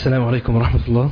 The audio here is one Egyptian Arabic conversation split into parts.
السلام عليكم ورحمة الله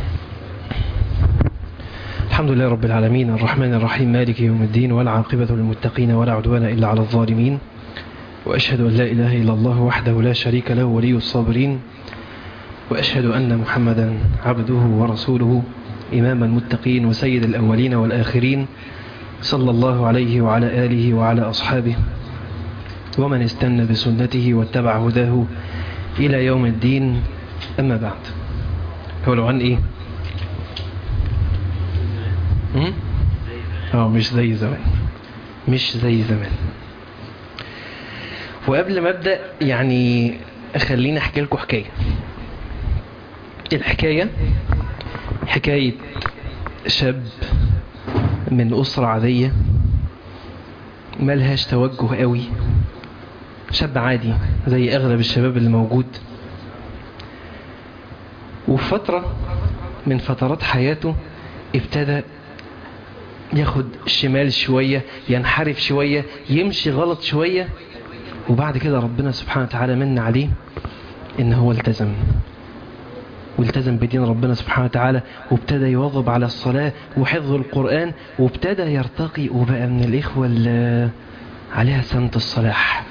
الحمد لله رب العالمين الرحمن الرحيم مالك يوم الدين والعاقبة للمتقين ولا عدوان إلا على الظالمين وأشهد أن لا إله إلا الله وحده لا شريك له ولي الصابرين وأشهد أن محمدا عبده ورسوله إمام المتقين وسيد الأولين والآخرين صلى الله عليه وعلى آله وعلى أصحابه ومن استنى بسنته واتبع هداه إلى يوم الدين أما بعد هو لو عن إيه هم؟ اه مش زي زمان مش زي زمان وقبل ما ابدا يعني خليني احكي لكم حكايه الحكايه حكايه شاب من اسره عاديه ملهاش توجه قوي شاب عادي زي اغلب الشباب اللي موجود وفي فتره من فترات حياته ابتدى ياخد شمال شوية ينحرف شوية يمشي غلط شوية وبعد كده ربنا سبحانه وتعالى من عليه ان هو التزم والتزم بدين ربنا سبحانه وتعالى وابتدى يواظب على الصلاة وحفظ القرآن وابتدى يرتقي وبقى من الإخوة اللي عليها سنة الصلاح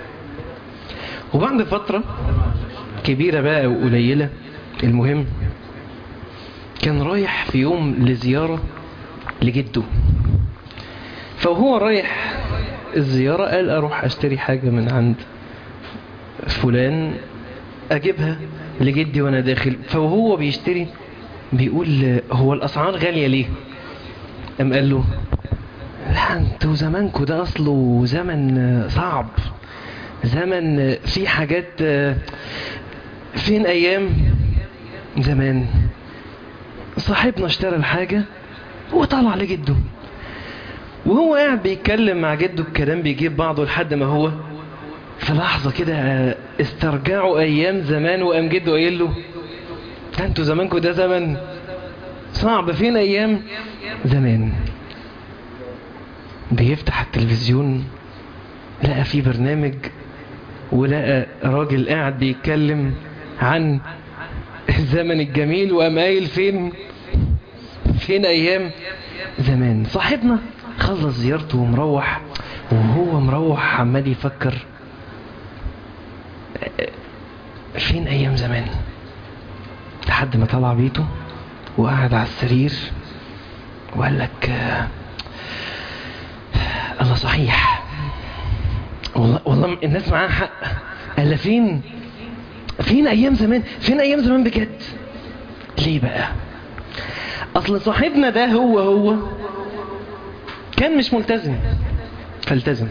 وبعد فترة كبيرة بقى وقليلة المهم كان رايح في يوم لزيارة لجده فهو رايح الزيارة قال أروح أشتري حاجة من عند فلان أجيبها لجدي وأنا داخل فهو بيشتري بيقول هو الأسعار غالية ليه أم قال له لا انتوا زمانكوا ده أصله زمن صعب زمن في حاجات فين أيام زمان صاحبنا اشترى الحاجة وطلع لجده وهو قاعد بيتكلم مع جده الكلام بيجيب بعضه لحد ما هو في لحظة كده استرجعوا أيام زمان وقام جده قايل له ده انتوا زمانكم ده زمن صعب فين أيام زمان بيفتح التلفزيون لقى فيه برنامج ولقى راجل قاعد بيتكلم عن الزمن الجميل وقام قايل فين فين ايام زمان صاحبنا خلص زيارته ومروح وهو مروح عمال يفكر فين ايام زمان لحد ما طلع بيته وقعد على السرير وقال لك الله صحيح والله والله الناس معاها حق قال فين فين ايام زمان فين ايام زمان بجد ليه بقى اصل صاحبنا ده هو هو كان مش ملتزم فالتزم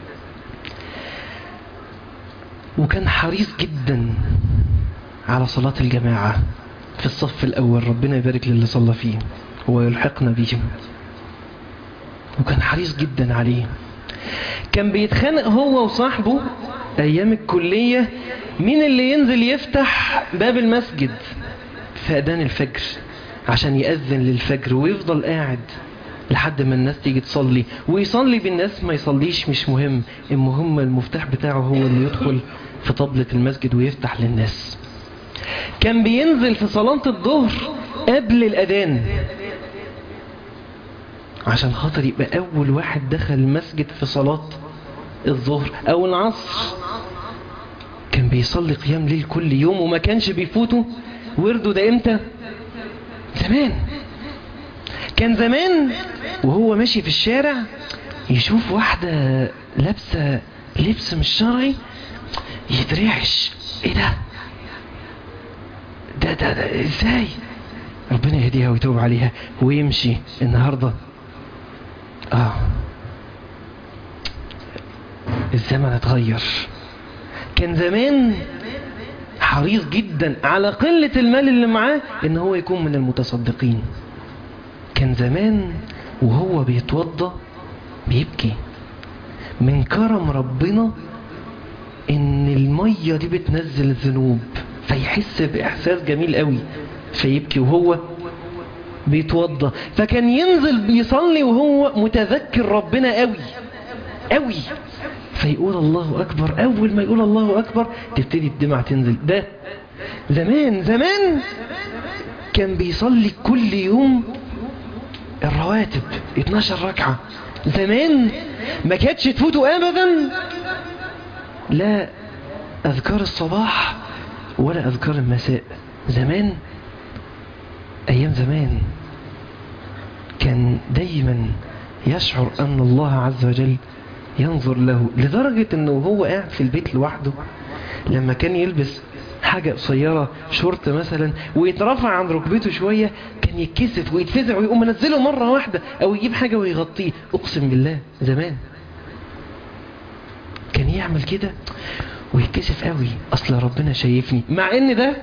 وكان حريص جدا على صلاة الجماعة في الصف الأول ربنا يبارك للي صلى فيه ويلحقنا بهم وكان حريص جدا عليه كان بيتخانق هو وصاحبه أيام الكلية مين اللي ينزل يفتح باب المسجد في أذان الفجر عشان يأذن للفجر ويفضل قاعد لحد ما الناس تيجي تصلي ويصلي بالناس ما يصليش مش مهم المهم المفتاح بتاعه هو اللي يدخل في طبلة المسجد ويفتح للناس كان بينزل في صلاة الظهر قبل الأذان عشان خاطر يبقى أول واحد دخل المسجد في صلاة الظهر أو العصر كان بيصلي قيام ليل كل يوم وما كانش بيفوته ورده ده امتى زمان كان زمان وهو ماشي في الشارع يشوف واحدة لابسة لبس مش شرعي يترعش ايه ده ده ده, ده ازاي ربنا يهديها ويتوب عليها ويمشي النهاردة اه الزمن اتغير كان زمان حريص جدا على قلة المال اللي معاه ان هو يكون من المتصدقين كان زمان وهو بيتوضى بيبكي من كرم ربنا ان المية دي بتنزل الذنوب فيحس باحساس جميل قوي فيبكي وهو بيتوضى فكان ينزل بيصلي وهو متذكر ربنا قوي قوي فيقول الله أكبر أول ما يقول الله أكبر تبتدي الدمع تنزل ده زمان زمان كان بيصلي كل يوم الرواتب 12 ركعة زمان ما كانتش تفوته ابدا لا اذكار الصباح ولا اذكار المساء زمان ايام زمان كان دايما يشعر ان الله عز وجل ينظر له لدرجة انه هو قاعد في البيت لوحده لما كان يلبس حاجة قصيرة شورت مثلا ويترفع عن ركبته شوية كان يتكسف ويتفزع ويقوم منزله مرة واحدة او يجيب حاجة ويغطيه اقسم بالله زمان كان يعمل كده ويتكسف قوي اصل ربنا شايفني مع ان ده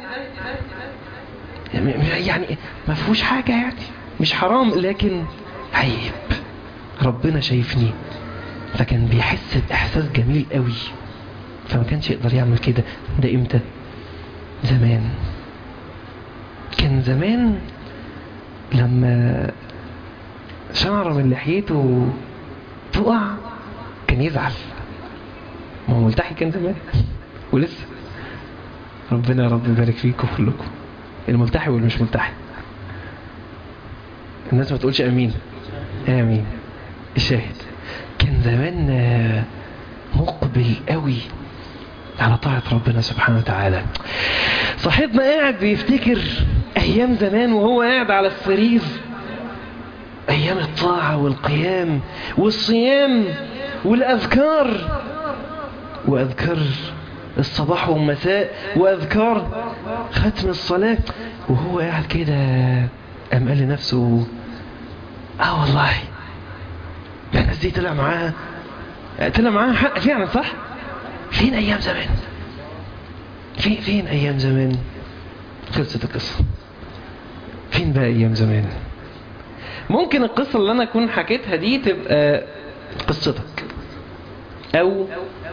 يعني ما فيهوش حاجة يعني مش حرام لكن عيب ربنا شايفني فكان بيحس بإحساس جميل قوي فما كانش يقدر يعمل كده ده امتى زمان كان زمان لما شعر من لحيته تقع كان يزعل ما هو ملتحي كان زمان ولسه ربنا يا رب يبارك فيكم كلكم الملتحي والمش ملتحي الناس ما تقولش امين امين الشاهد كان زمان مقبل قوي على طاعة ربنا سبحانه وتعالى صاحبنا قاعد بيفتكر ايام زمان وهو قاعد على السرير ايام الطاعة والقيام والصيام والاذكار واذكار الصباح والمساء واذكار ختم الصلاة وهو قاعد كده قام قال لنفسه اه والله ده الناس دي طلع معاها طلع معاها حق فعلا صح فين ايام زمان في فين ايام زمان خلصت القصة فين بقى ايام زمان ممكن القصة اللي انا اكون حكيتها دي تبقى قصتك او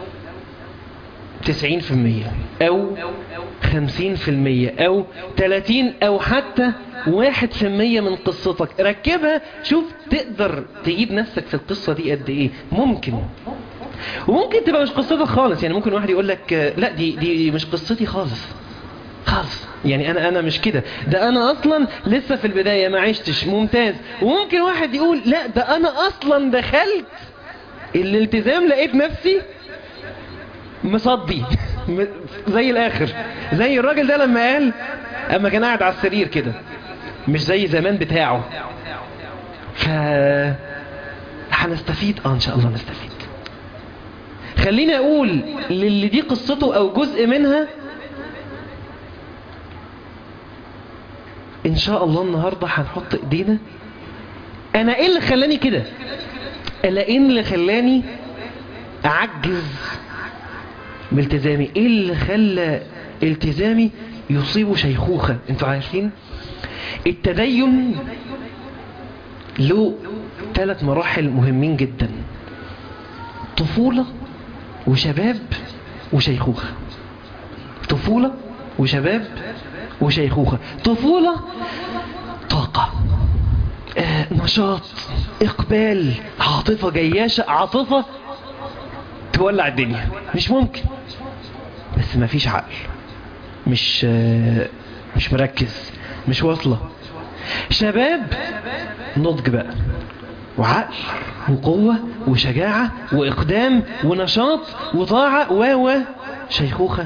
تسعين في المية او خمسين في المية او تلاتين او حتى واحد في المية من قصتك ركبها شوف تقدر تجيب نفسك في القصة دي قد ايه ممكن وممكن تبقى مش قصتك خالص يعني ممكن واحد يقول لك لا دي دي مش قصتي خالص خالص يعني انا انا مش كده ده انا اصلا لسه في البداية ما عشتش ممتاز وممكن واحد يقول لا ده انا اصلا دخلت الالتزام لقيت نفسي مصدي زي الاخر زي الراجل ده لما قال اما كان قاعد على السرير كده مش زي زمان بتاعه ف هنستفيد اه ان شاء الله نستفيد خليني اقول للي دي قصته او جزء منها ان شاء الله النهاردة هنحط ايدينا انا ايه اللي خلاني كده الا ايه اللي خلاني اعجز بالتزامي ايه اللي خلى التزامي يصيب شيخوخة انتوا عارفين التدين له ثلاث مراحل مهمين جدا طفولة وشباب وشيخوخة طفولة وشباب وشيخوخة طفولة طاقة آه نشاط اقبال عاطفة جياشة عاطفة تولع الدنيا مش ممكن بس ما فيش عقل مش آه مش مركز مش واصلة شباب نضج بقى وعقل وقوة وشجاعة وإقدام ونشاط وطاعة و و شيخوخة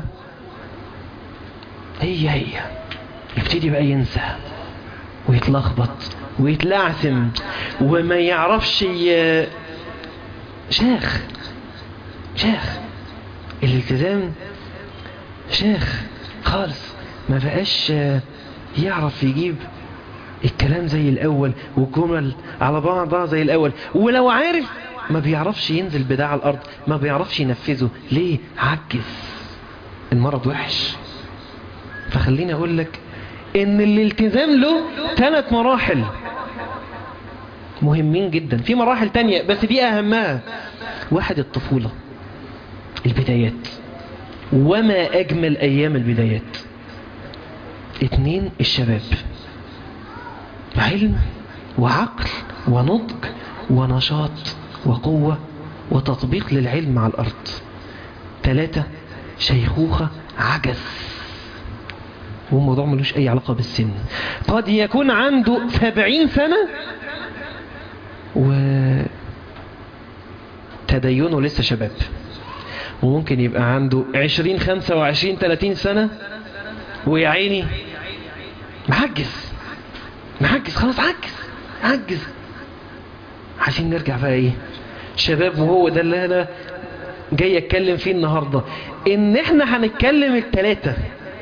هي هي يبتدي بقى ينسى ويتلخبط ويتلعثم وما يعرفش ي... شاخ شاخ الالتزام شاخ خالص ما بقاش يعرف يجيب الكلام زي الأول والجمل على بعضها زي الأول ولو عارف ما بيعرفش ينزل بده على الأرض ما بيعرفش ينفذه ليه عجز المرض وحش فخليني أقول لك إن الالتزام له ثلاث مراحل مهمين جدا في مراحل تانية بس دي أهمها واحد الطفولة البدايات وما أجمل أيام البدايات اتنين الشباب علم وعقل ونضج ونشاط وقوة وتطبيق للعلم على الأرض ثلاثة شيخوخة عجز والموضوع ملوش أي علاقة بالسن قد يكون عنده سبعين سنة و تدينه لسه شباب وممكن يبقى عنده عشرين خمسة وعشرين تلاتين سنة ويا عيني معجز معجز خلاص عجز عجز عايزين نرجع بقى ايه شباب وهو ده اللي انا جاي اتكلم فيه النهاردة ان احنا هنتكلم التلاتة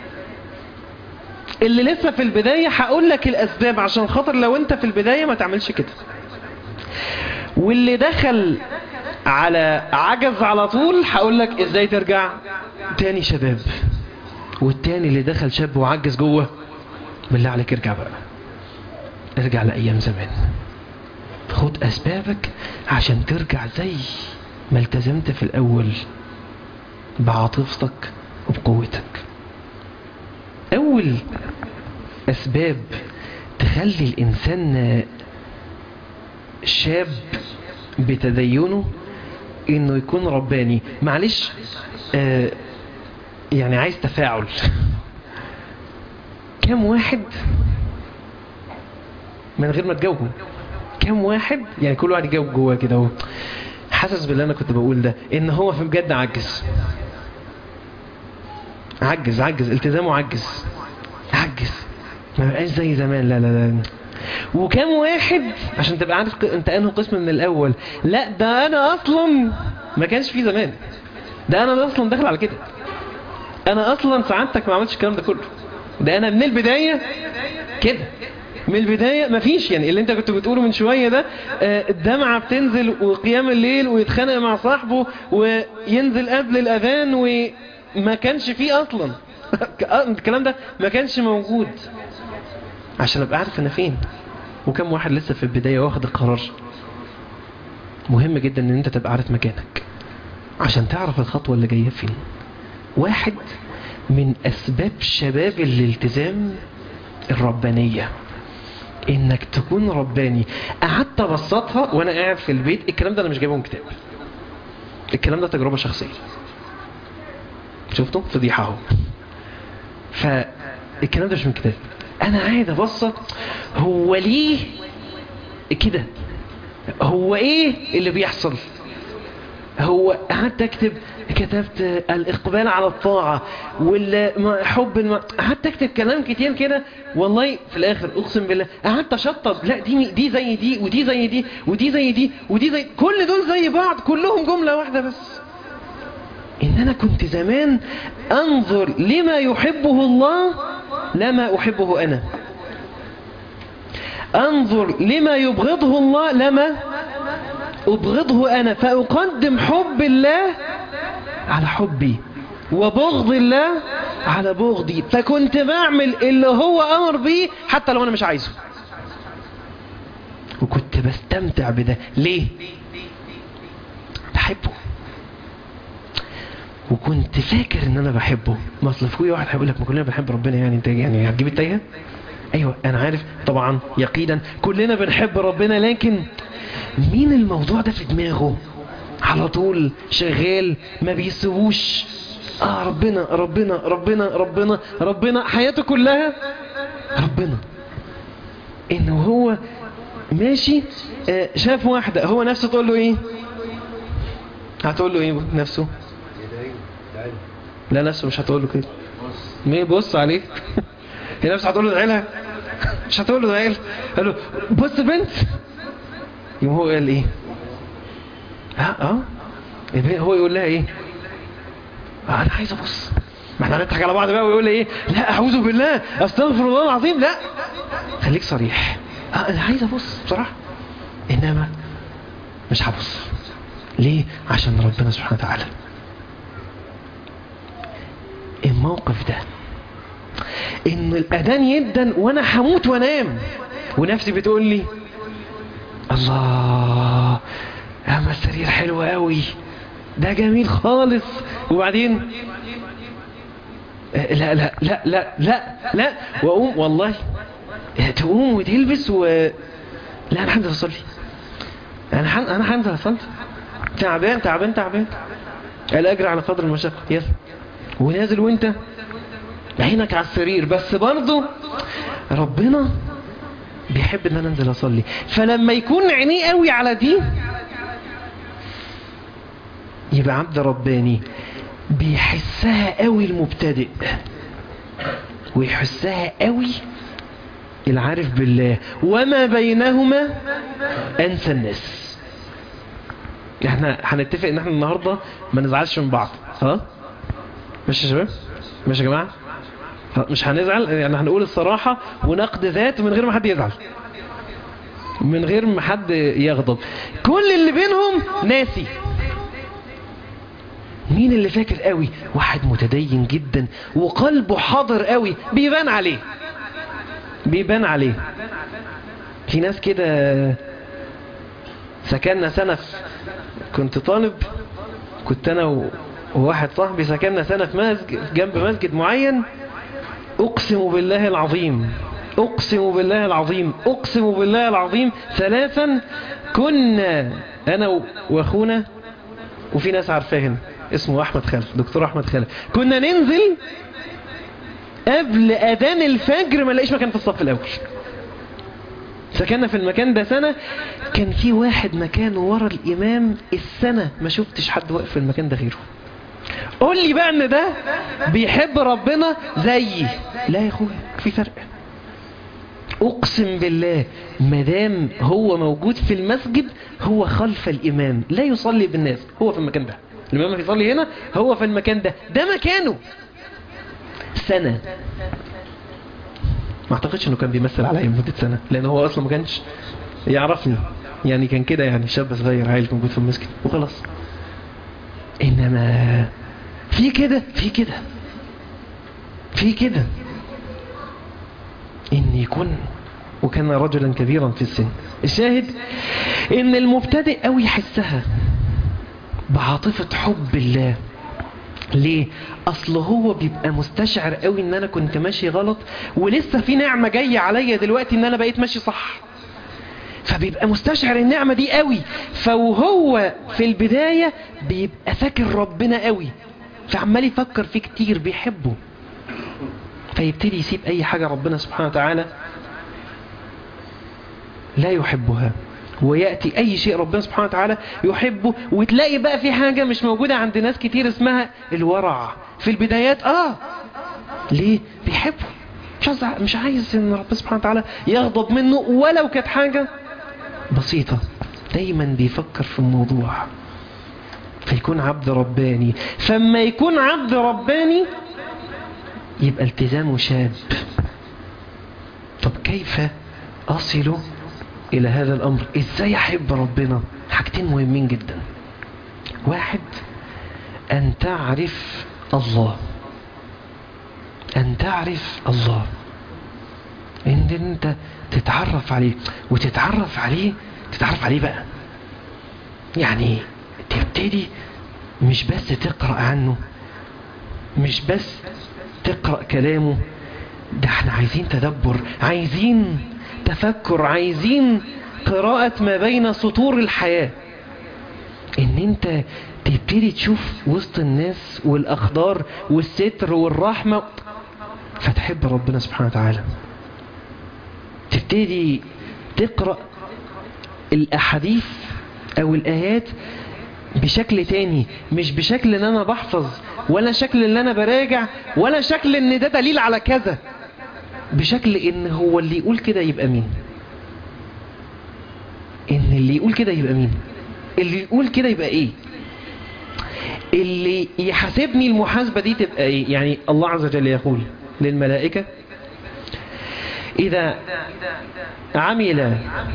اللي لسه في البداية هقول لك الاسباب عشان خاطر لو انت في البداية ما تعملش كده واللي دخل على عجز على طول هقول لك ازاي ترجع تاني شباب والتاني اللي دخل شاب وعجز جوه بالله عليك ارجع بقى ارجع لأيام زمان خد أسبابك عشان ترجع زي ما التزمت في الأول بعاطفتك وبقوتك أول أسباب تخلي الإنسان شاب بتدينه إنه يكون رباني معلش آه يعني عايز تفاعل كم واحد من غير ما تجاوبه كم واحد يعني كل واحد يجاوب جواه كده هو حاسس باللي انا كنت بقول ده ان هو في بجد عجز عجز عجز التزامه عجز عجز ما بقاش زي زمان لا لا لا وكم واحد عشان تبقى عارف انت انه قسم من الاول لا ده انا اصلا ما كانش في زمان ده انا اصلا داخل على كده انا اصلا سعادتك ما عملتش الكلام ده كله ده انا من البداية كده من البداية مفيش يعني اللي انت كنت بتقوله من شوية ده الدمعة بتنزل وقيام الليل ويتخانق مع صاحبه وينزل قبل الاذان وما كانش فيه اصلا الكلام ده ما كانش موجود عشان ابقى عارف انا فين وكم واحد لسه في البداية واخد القرار مهم جدا ان انت تبقى عارف مكانك عشان تعرف الخطوة اللي جاية فين واحد من أسباب شباب الالتزام الربانية إنك تكون رباني قعدت أبسطها وأنا قاعد في البيت الكلام ده أنا مش جايبه من كتاب الكلام ده تجربة شخصية شفتوا فضيحة اهو فالكلام ده مش من كتاب أنا قاعد أبسط هو ليه كده هو إيه اللي بيحصل هو قعدت اكتب كتبت الاقبال على الطاعة والحب الم... قعدت اكتب كلام كتير كده والله في الاخر اقسم بالله قعدت اشطب لا دي دي زي دي ودي زي دي ودي زي دي ودي زي كل دول زي بعض كلهم جملة واحدة بس ان انا كنت زمان انظر لما يحبه الله لما احبه انا انظر لما يبغضه الله لما أبغضه أنا فأقدم حب الله على حبي وبغض الله على بغضي فكنت بعمل اللي هو أمر بيه حتى لو أنا مش عايزه وكنت بستمتع بده ليه بحبه وكنت فاكر ان انا بحبه ما اصل في واحد هيقول لك ما كلنا بنحب ربنا يعني انت يعني هتجيب التايه ايوه انا عارف طبعا يقينا كلنا بنحب ربنا لكن مين الموضوع ده في دماغه على طول شغال ما بيسيبوش اه ربنا ربنا ربنا ربنا ربنا حياته كلها ربنا انه هو ماشي آه شاف واحدة هو نفسه تقول له ايه هتقول له ايه نفسه لا نفسه مش هتقول له كده مين بص عليه هي نفسه هتقول له ادعي لها مش هتقول له ادعي لها قال له بص البنت يوم هو قال ايه ها اه هو يقول لها ايه آه انا عايز ابص ما احنا هنضحك على بعض بقى ويقول لي ايه لا اعوذ بالله استغفر الله العظيم لا خليك صريح اه انا عايز ابص بصراحه انما مش هبص ليه عشان ربنا سبحانه وتعالى الموقف ده ان الاذان يدن وانا هموت وانام ونفسي بتقول لي الله اما السرير حلو قوي ده جميل خالص وبعدين لا لا لا لا لا لا واقوم والله تقوم وتلبس و لا انا هنزل اصلي انا حن... انا هنزل اصلي تعبان تعبان تعبان الاجر على قدر المشقه يلا ونازل وانت عينك على السرير بس برضه ربنا بيحب ان انا انزل اصلي فلما يكون عينيه قوي على دي يبقى عبد رباني بيحسها قوي المبتدئ ويحسها قوي العارف بالله وما بينهما انسى الناس احنا هنتفق ان احنا النهارده ما نزعلش من بعض ها ماشي يا شباب ماشي يا جماعه مش هنزعل يعني هنقول الصراحة ونقد ذات من غير ما حد يزعل من غير ما حد يغضب كل اللي بينهم ناسي مين اللي فاكر قوي واحد متدين جدا وقلبه حاضر قوي بيبان عليه بيبان عليه في ناس كده سكننا سنة في كنت طالب كنت انا وواحد صاحبي سكننا سنة في مسجد جنب مسجد معين اقسم بالله العظيم اقسم بالله العظيم اقسم بالله العظيم ثلاثا كنا انا واخونا وفي ناس عارفاه هنا اسمه احمد خالد دكتور احمد خالد كنا ننزل قبل اذان الفجر ما نلاقيش مكان في الصف الاول سكننا في المكان ده سنة كان في واحد مكانه ورا الامام السنة ما شفتش حد واقف في المكان ده غيره قول لي بقى ان ده بيحب ربنا زيي لا يا اخويا في فرق اقسم بالله مدام هو موجود في المسجد هو خلف الامام لا يصلي بالناس هو في المكان ده الامام بيصلي هنا هو في المكان ده ده مكانه سنة ما اعتقدش انه كان بيمثل عليا لمدة سنة لان هو اصلا ما كانش يعرفني يعني كان كده يعني شاب صغير عيل موجود في المسجد وخلاص انما في كده في كده في كده ان يكون وكان رجلا كبيرا في السن الشاهد ان المبتدئ قوي يحسها بعاطفة حب الله ليه اصل هو بيبقى مستشعر قوي ان انا كنت ماشي غلط ولسه في نعمة جاية عليا دلوقتي ان انا بقيت ماشي صح فبيبقى مستشعر النعمة دي قوي فوهو في البداية بيبقى فاكر ربنا قوي فعمال يفكر فيه كتير بيحبه فيبتدي يسيب اي حاجة ربنا سبحانه وتعالى لا يحبها ويأتي أي شيء ربنا سبحانه وتعالى يحبه وتلاقي بقى في حاجة مش موجودة عند ناس كتير اسمها الورع في البدايات آه ليه بيحبه مش عايز, مش عايز ان ربنا سبحانه وتعالى يغضب منه ولو كانت حاجة بسيطة دايما بيفكر في الموضوع فيكون عبد رباني فما يكون عبد رباني يبقى التزامه شاب طب كيف أصل إلى هذا الأمر إزاي أحب ربنا حاجتين مهمين جدا واحد أن تعرف الله أن تعرف الله إن أنت تتعرف عليه وتتعرف عليه تتعرف عليه بقى يعني تبتدي مش بس تقرأ عنه مش بس تقرأ كلامه ده احنا عايزين تدبر عايزين تفكر عايزين قراءة ما بين سطور الحياة ان انت تبتدي تشوف وسط الناس والاخضار والستر والرحمة فتحب ربنا سبحانه وتعالى تبتدي تقرأ الاحاديث او الايات بشكل تاني مش بشكل ان انا بحفظ ولا شكل ان انا براجع ولا شكل ان ده دليل على كذا بشكل ان هو اللي يقول كده يبقى مين ان اللي يقول كده يبقى مين اللي يقول كده يبقى ايه اللي يحاسبني المحاسبة دي تبقى ايه يعني الله عز وجل يقول للملائكة اذا عمل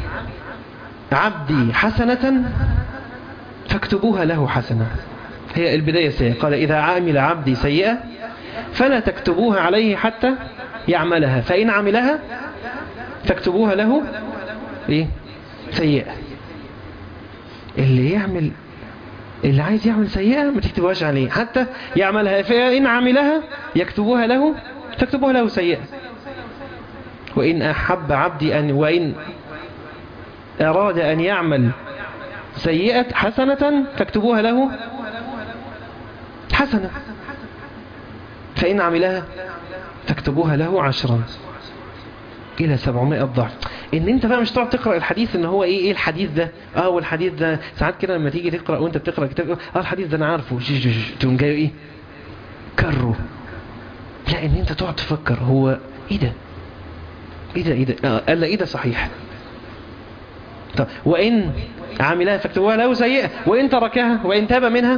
عبدي حسنة فاكتبوها له حسنة هي البداية سيئة قال إذا عمل عبدي سيئة فلا تكتبوها عليه حتى يعملها فإن عملها فاكتبوها له إيه؟ سيئة اللي يعمل اللي عايز يعمل سيئة ما تكتبوهاش عليه حتى يعملها فإن عملها يكتبوها له تكتبوها له سيئة وإن أحب عبدي أن وإن أراد أن يعمل سيئة حسنة فاكتبوها له حسنة فإن عملها فاكتبوها له عشرا إلى 700 ضعف إن أنت بقى مش تقعد تقرأ الحديث إن هو إيه إيه الحديث ده آه والحديث ده ساعات كده لما تيجي تقرأ وأنت بتقرأ كتاب آه الحديث ده أنا عارفه جي جي جي تقوم جاي إيه كره لا إن أنت تقعد تفكر هو إيه ده إيه ده إيه ده آه قال لا إيه ده صحيح طب وإن عملها فاكتبوها له سيئة وإن تركها وإن تاب منها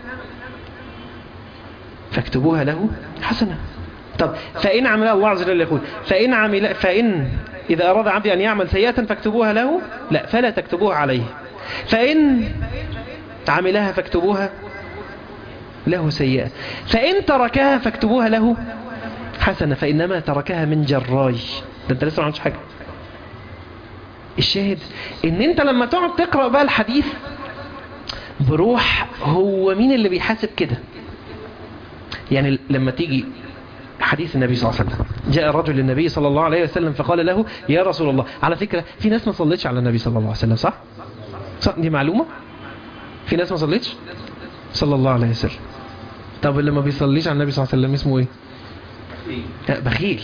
فاكتبوها له حسنة طب فإن عملها الله عز وجل يقول فإن عمل فإن إذا أراد عبدي أن يعمل سيئة فاكتبوها له لا فلا تكتبوها عليه فإن عملها فاكتبوها له سيئة فإن تركها فاكتبوها له حسنة فإنما تركها من جراي ده أنت لسه ما عملتش حاجة الشاهد ان انت لما تقعد تقرأ بقى الحديث بروح هو مين اللي بيحاسب كده يعني لما تيجي حديث النبي صلى الله عليه وسلم جاء رجل للنبي صلى الله عليه وسلم فقال له يا رسول الله على فكرة في ناس ما صلتش على النبي صلى الله عليه وسلم صح؟ صح دي معلومة في ناس ما صلتش صلى الله عليه وسلم طب اللي ما بيصليش على النبي صلى الله عليه وسلم اسمه ايه لا بخيل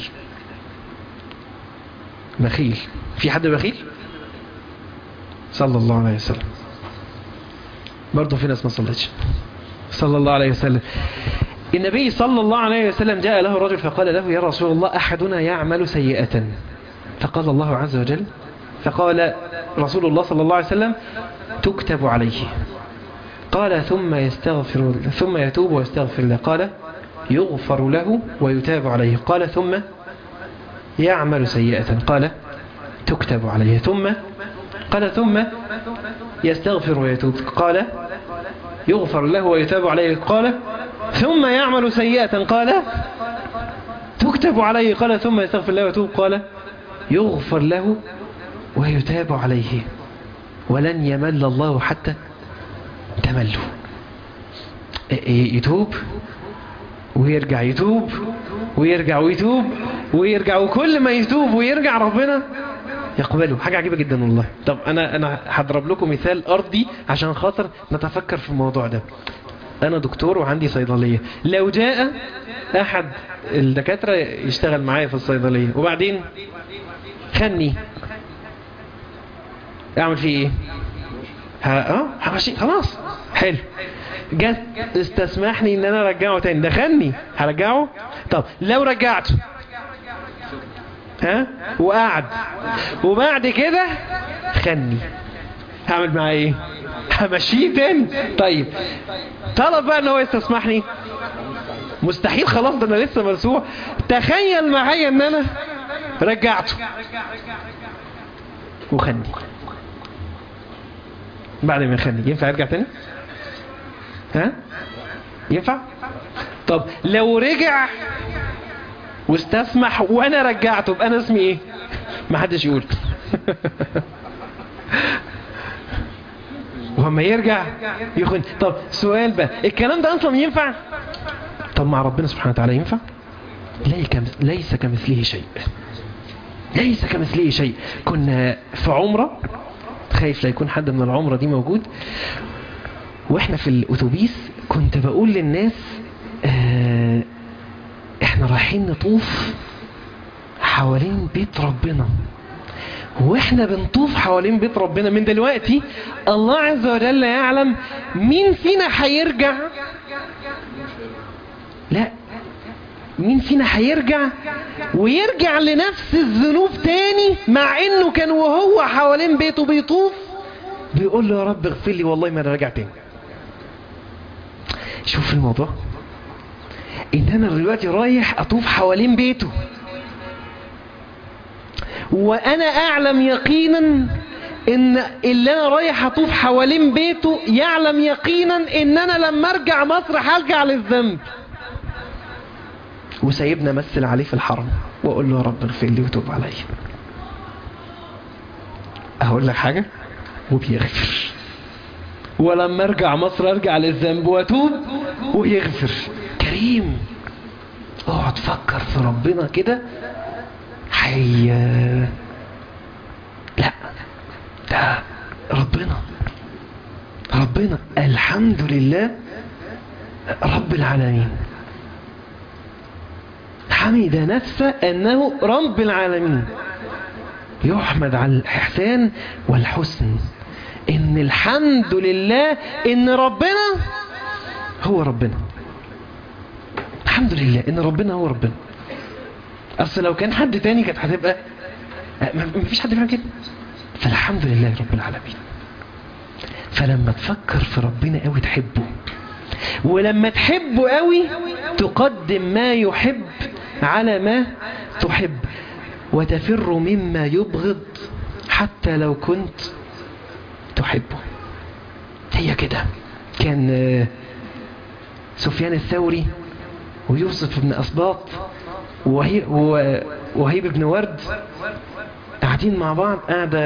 بخيل في حد بخيل صلى الله عليه وسلم برضه في ناس ما صلتش صلى الله عليه وسلم النبي صلى الله عليه وسلم جاء له رجل فقال له يا رسول الله أحدنا يعمل سيئة فقال الله عز وجل فقال رسول الله صلى الله عليه وسلم تكتب عليه قال ثم يستغفر ثم يتوب ويستغفر الله قال يغفر له ويتاب عليه قال ثم يعمل سيئة قال تكتب عليه ثم قال ثم يستغفر ويتوب قال يغفر له ويتاب عليه قال ثم يعمل سيئة قال تكتب عليه قال ثم يستغفر الله ويتوب قال يغفر له ويتاب عليه ولن يمل الله حتى تملوا يتوب ويرجع يتوب ويرجع ويتوب ويرجع وكل ما يتوب ويرجع ربنا يقبله حاجة عجيبة جدا والله طب أنا أنا هضرب لكم مثال أرضي عشان خاطر نتفكر في الموضوع ده أنا دكتور وعندي صيدلية لو جاء أحد الدكاترة يشتغل معايا في الصيدلية وبعدين خني أعمل فيه إيه ها اه همشي خلاص حلو جت استسمحني ان انا ارجعه تاني دخلني هرجعه طب لو رجعته ها وقعد وبعد كده خني هعمل معاه ايه همشيه تاني طيب طلب بقى ان هو يستسمحني مستحيل خلاص ده انا لسه مرسوع تخيل معايا ان انا رجعته وخني بعد ما يخني ينفع يرجع تاني ها ينفع طب لو رجع واستسمح وانا رجعته بقى انا اسمي ايه ما حدش يقول وما يرجع يخن طب سؤال بقى الكلام ده اصلا ينفع طب مع ربنا سبحانه وتعالى ينفع ليس كمثله شيء ليس كمثله شيء كنا في عمره خايف لا يكون حد من العمرة دي موجود واحنا في الاتوبيس كنت بقول للناس اه احنا رايحين نطوف حوالين بيت ربنا واحنا بنطوف حوالين بيت ربنا من دلوقتي الله عز وجل يعلم مين فينا هيرجع لا مين فينا هيرجع ويرجع لنفس الذنوب تاني مع انه كان وهو حوالين بيته بيطوف بيقول له يا رب اغفر لي والله ما انا راجع تاني شوف الموضوع ان انا دلوقتي رايح اطوف حوالين بيته وانا اعلم يقينا ان اللي انا رايح اطوف حوالين بيته يعلم يقينا ان انا لما ارجع مصر هرجع للذنب وسايبنا امثل عليه في الحرم واقول له يا رب اغفر لي وتوب عليا اقول لك حاجه وبيغفر ولما ارجع مصر ارجع للذنب واتوب ويغفر كريم اقعد فكر في ربنا كده حي لا ده ربنا ربنا الحمد لله رب العالمين حمد نفسه أنه رب العالمين يحمد على الإحسان والحسن إن الحمد لله إن ربنا هو ربنا الحمد لله إن ربنا هو ربنا أصل لو كان حد تاني كانت هتبقى ما فيش حد بيعمل كده فالحمد لله رب العالمين فلما تفكر في ربنا قوي تحبه ولما تحبه قوي تقدم ما يحب على ما تحب وتفر مما يبغض حتى لو كنت تحبه هي كده كان سفيان الثوري ويوسف بن أسباط وهيب بن ورد قاعدين مع بعض قاعدة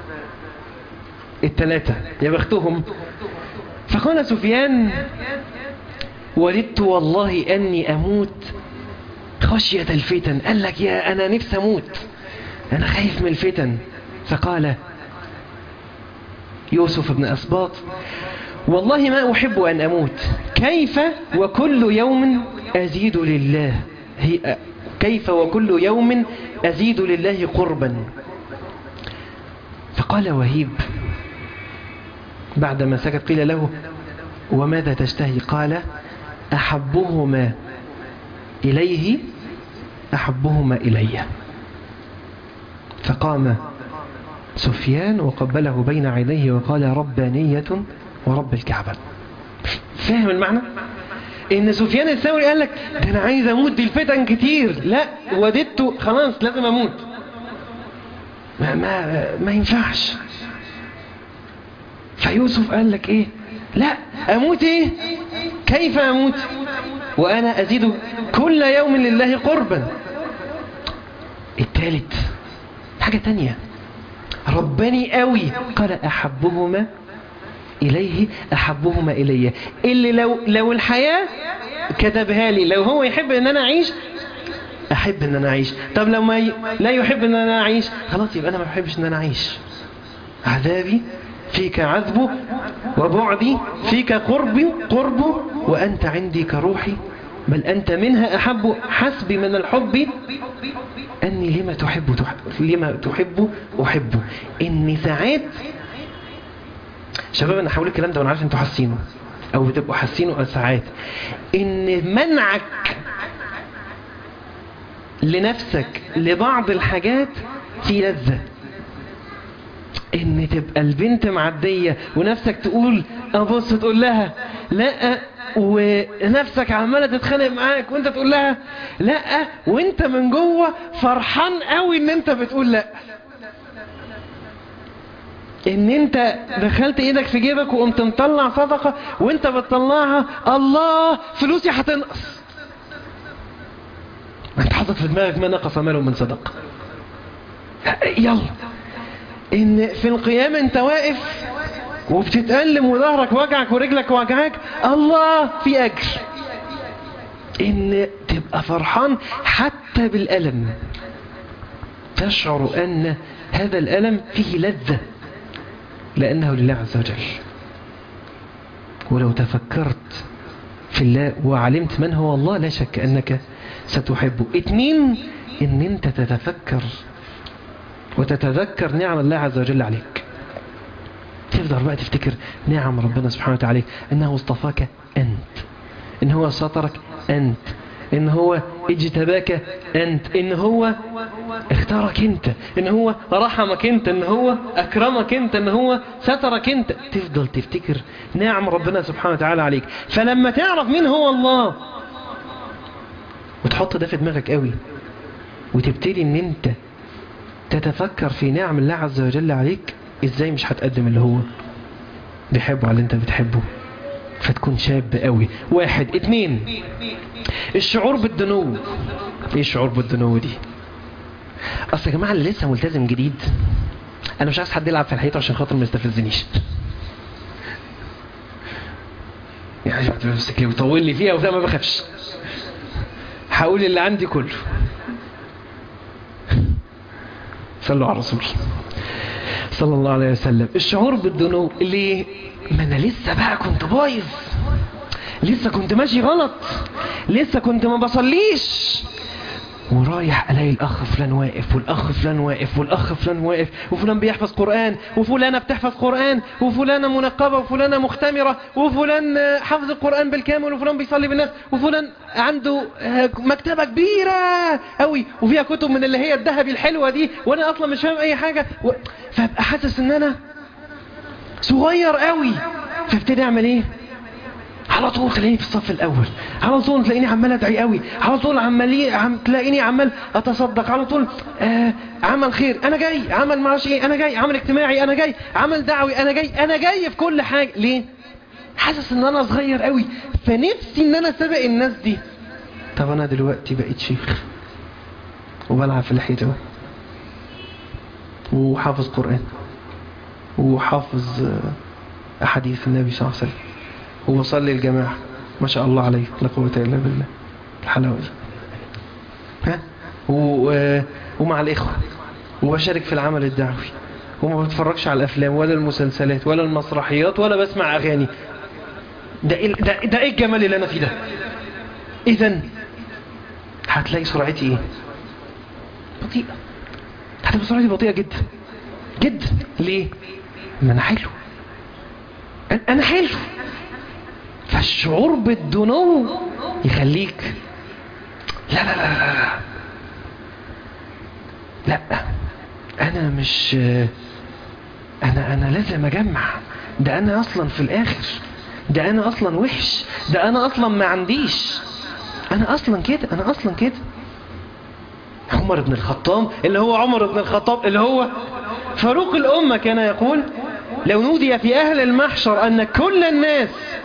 التلاتة يا بختهم فقال سفيان ولدت والله أني أموت خشية الفتن قال لك يا أنا نفسي أموت أنا خايف من الفتن فقال يوسف بن أسباط والله ما أحب أن أموت كيف وكل يوم أزيد لله هي كيف وكل يوم أزيد لله قربا فقال وهيب بعدما سكت قيل له وماذا تشتهي قال أحبهما إليه أحبهما إلي فقام سفيان وقبله بين عينيه وقال ربانية ورب الكعبة فاهم المعنى ان سفيان الثوري قال لك ده انا عايز اموت دي الفتن كتير لا وددت خلاص لازم اموت ما, ما, ما ينفعش فيوسف قال لك ايه لا اموت ايه كيف اموت وانا ازيد كل يوم لله قربا الثالث حاجة تانية رباني قوي قال احبهما إليه أحبهما إلي اللي لو, لو الحياة كتبها لي لو هو يحب أن أنا أعيش أحب أن أنا أعيش طب لو ما ي... لا يحب أن أنا أعيش خلاص يبقى أنا ما بحبش أن أنا أعيش عذابي فيك عذبه وبعدي فيك قربي قربه وأنت عندي كروحي بل أنت منها أحب حسبي من الحب أني لما تحب, تحب لما تحب أحبه إني ساعات شباب انا هقول الكلام ده وانا عارف انتوا حاسينه او بتبقوا حاسينه ساعات ان منعك لنفسك لبعض الحاجات في لذة ان تبقى البنت معدية ونفسك تقول ابص تقول لها لا ونفسك عمالة تتخانق معاك وانت تقول لها لا وانت من جوه فرحان قوي ان انت بتقول لا ان انت دخلت ايدك في جيبك وقمت مطلع صدقة وانت بتطلعها الله فلوسي هتنقص انت حاطط في دماغك ما نقص ماله من صدقة يلا ان في القيام انت واقف وبتتألم وظهرك وجعك ورجلك وجعك الله في اجر ان تبقى فرحان حتى بالألم تشعر ان هذا الألم فيه لذة لأنه لله عز وجل ولو تفكرت في الله وعلمت من هو الله لا شك أنك ستحبه اثنين ان انت تتفكر وتتذكر نعم الله عز وجل عليك تفضل بقى تفتكر نعم ربنا سبحانه وتعالى انه اصطفاك انت ان هو سطرك انت ان هو اجتباك انت ان هو اختارك انت ان هو رحمك انت ان هو اكرمك انت ان هو سترك انت تفضل تفتكر نعم ربنا سبحانه وتعالى عليك فلما تعرف مين هو الله وتحط ده في دماغك قوي وتبتدي ان انت تتفكر في نعم الله عز وجل عليك ازاي مش هتقدم اللي هو بيحبه على اللي انت بتحبه فتكون شاب قوي واحد اتنين الشعور بالدنو ايه الشعور بالدنو دي اصل يا جماعه اللي لسه ملتزم جديد انا مش عايز حد يلعب في الحيطه عشان خاطر ما يستفزنيش يعني بمسك لي ويطول لي فيها وده ما بخافش هقول اللي عندي كله صلوا على الرسول صلى الله عليه وسلم الشعور بالذنوب ليه ما انا لسه بقى كنت بايظ لسه كنت ماشي غلط لسه كنت ما بصليش ورايح الاقي الاخ فلان واقف والاخ فلان واقف والاخ فلان واقف وفلان بيحفظ قرآن وفلانة بتحفظ قرآن وفلانة منقبة وفلانة مختمرة وفلان حفظ القرآن بالكامل وفلان بيصلي بالناس وفلان عنده مكتبة كبيرة قوي وفيها كتب من اللي هي الذهبي الحلوة دي وانا اصلا مش فاهم اي حاجة و... فابقى حاسس ان انا صغير قوي فابتدي اعمل ايه على طول تلاقيني في الصف الاول على طول تلاقيني عمال ادعي قوي على طول عمال عم تلاقيني عمال اتصدق على طول آه عمل خير انا جاي عمل معرفش ايه انا جاي عمل اجتماعي انا جاي عمل دعوي انا جاي انا جاي في كل حاجه ليه حاسس ان انا صغير قوي فنفسي ان انا سابق الناس دي طب انا دلوقتي بقيت شيخ وبلعب في لحيتي اهو وحافظ قران وحافظ احاديث النبي صلى الله عليه وسلم وبصلي الجماعة ما شاء الله عليه لا قوة إلا بالله الحلاوة دي ها و... ومع الإخوة وبشارك في العمل الدعوي وما بتفرجش على الأفلام ولا المسلسلات ولا المسرحيات ولا بسمع أغاني ده إيه, ده, ده إيه الجمال اللي أنا فيه ده إذن هتلاقي سرعتي إيه بطيئة هتبقى سرعتي بطيئة جدا جدا ليه ما أنا حلو أنا حلو فالشعور بالدنو يخليك لا لا لا لا لا لا انا مش انا انا لازم اجمع ده انا اصلا في الاخر ده انا اصلا وحش ده انا اصلا ما عنديش انا اصلا كده انا اصلا كده عمر بن الخطاب اللي هو عمر بن الخطاب اللي هو فاروق الامه كان يقول لو نودي في اهل المحشر ان كل الناس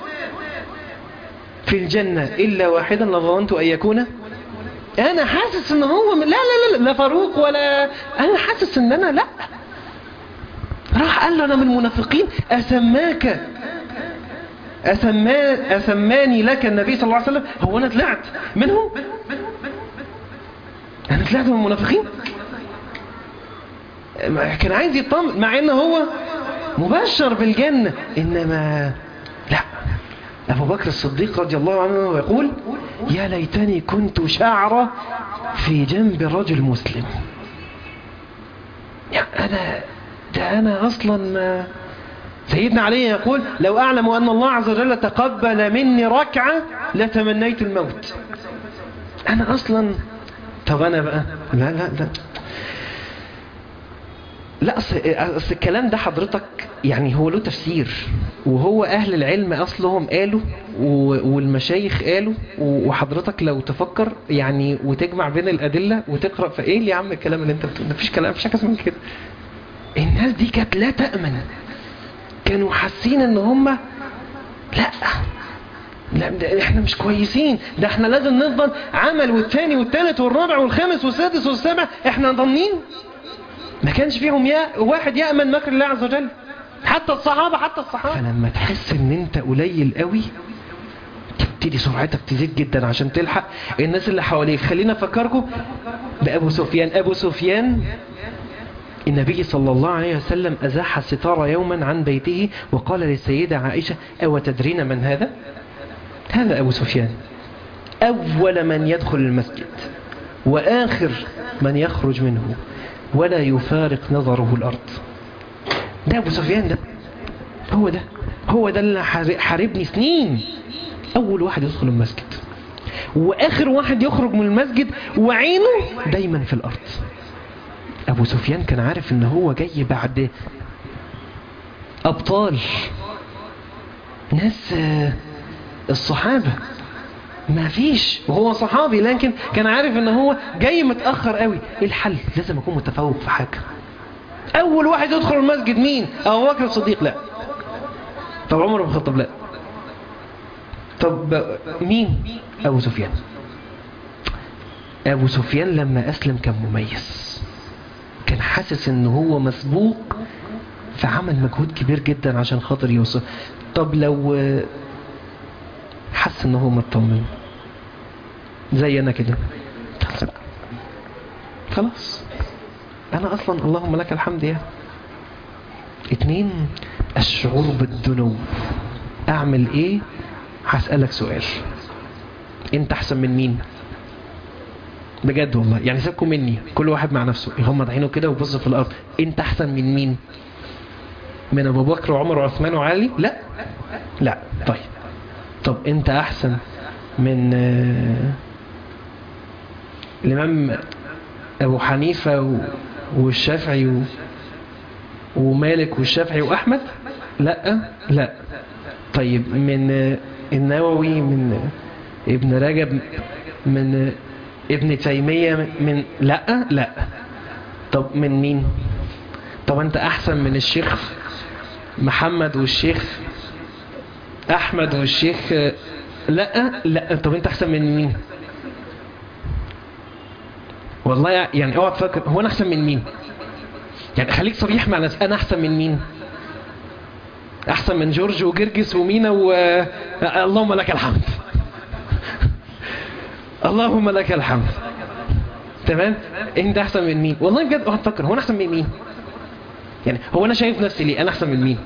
في الجنة إلا واحدا لظننت أن يكون أنا حاسس إن هو لا لا لا لا فاروق ولا أنا حاسس إن أنا لا راح قال له أنا من المنافقين أسماك أسما أسماني لك النبي صلى الله عليه وسلم هو أنا طلعت منهم أنا طلعت من المنافقين كان عايز يطمن مع إن هو مبشر بالجنة إنما لا أبو بكر الصديق رضي الله عنه يقول يا ليتني كنت شعرة في جنب رجل مسلم يا أنا ده أنا أصلا ما سيدنا علي يقول لو أعلم أن الله عز وجل تقبل مني ركعة لتمنيت الموت أنا أصلا طب أنا بقى لا لا لا لا أصل الكلام ده حضرتك يعني هو له تفسير وهو أهل العلم أصلهم قالوا والمشايخ قالوا وحضرتك لو تفكر يعني وتجمع بين الأدلة وتقرأ فإيه يا عم الكلام اللي أنت بتقول مفيش كلام مفيش حاجة اسمها كده الناس دي كانت لا تأمن كانوا حاسين ان هم لا لا ده احنا مش كويسين ده احنا لازم نفضل عمل والتاني والتالت والرابع والخامس والسادس والسابع احنا ضامنين ما كانش فيهم يا واحد يأمن مكر الله عز وجل حتى الصحابة حتى الصحابة فلما تحس ان انت قليل قوي تبتدي سرعتك تزيد جدا عشان تلحق الناس اللي حواليك خلينا افكركم بأبو سفيان أبو سفيان النبي صلى الله عليه وسلم أزاح الستار يوما عن بيته وقال للسيدة عائشة أو تدرين من هذا هذا أبو سفيان أول من يدخل المسجد وآخر من يخرج منه ولا يفارق نظره الأرض ده أبو سفيان ده هو ده هو ده اللي حاربني سنين أول واحد يدخل المسجد وآخر واحد يخرج من المسجد وعينه دايما في الأرض أبو سفيان كان عارف ان هو جاي بعد أبطال ناس الصحابة ما فيش وهو صحابي لكن كان عارف ان هو جاي متأخر قوي ايه الحل لازم اكون متفوق في حاجة اول واحد يدخل المسجد مين ابو بكر الصديق لا طب عمر بن الخطاب لا طب مين ابو سفيان ابو سفيان لما اسلم كان مميز كان حاسس ان هو مسبوق فعمل مجهود كبير جدا عشان خاطر يوصل طب لو حس ان هو مطمن زي انا كده خلاص انا اصلا اللهم لك الحمد يا اتنين الشعور بالدنو اعمل ايه هسألك سؤال انت احسن من مين بجد والله يعني سيبكم مني كل واحد مع نفسه يغمض عينه كده ويبص في الارض انت احسن من مين من ابو بكر وعمر وعثمان وعلي لا لا طيب طب انت احسن من آه، الامام ابو حنيفه و- والشافعي و- ومالك والشافعي واحمد لا لا طيب من آه، النووي من آه، ابن رجب من آه، ابن تيمية من لا لا طب من مين طب انت احسن من الشيخ محمد والشيخ احمد والشيخ آه، لا لا طب انت احسن من مين والله يعني اوعى تفكر هو انا احسن من مين يعني خليك صريح مع نفسك انا احسن من مين احسن من جورج وجرجس ومينا و آه، اللهم لك الحمد اللهم لك الحمد تمام انت احسن من مين والله بجد اوعى تفكر هو انا احسن من مين يعني هو انا شايف نفسي ليه انا احسن من مين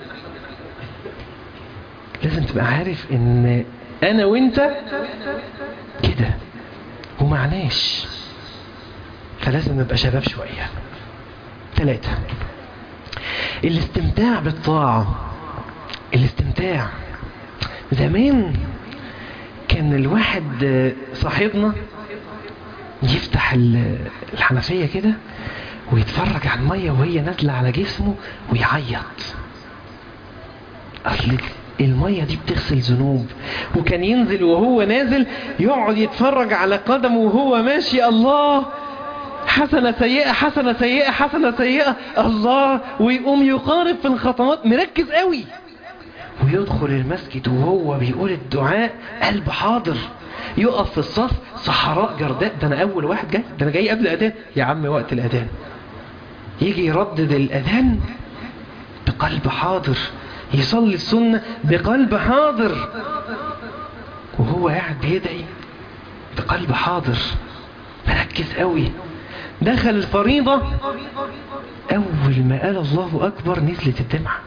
لازم تبقى عارف ان انا وانت كده ومعناش فلازم نبقى شباب شوية ثلاثة الاستمتاع بالطاعة الاستمتاع زمان كان الواحد آه، صاحبنا يفتح ال- الحنفية كده ويتفرج على المية وهي نازلة على جسمه ويعيط أصل المية دي بتغسل ذنوب وكان ينزل وهو نازل يقعد يتفرج على قدمه وهو ماشي الله حسنة سيئة حسنة سيئة حسنة سيئة الله ويقوم يقارب في الخطوات مركز قوي ويدخل المسجد وهو بيقول الدعاء قلب حاضر يقف في الصف صحراء جرداء ده انا اول واحد جاي ده انا جاي قبل الاذان يا عم وقت الاذان يجي يردد الاذان بقلب حاضر يصلي السنة بقلب حاضر وهو قاعد بيدعي بقلب حاضر مركز قوي دخل الفريضة أول ما قال الله أكبر نزلت الدمعة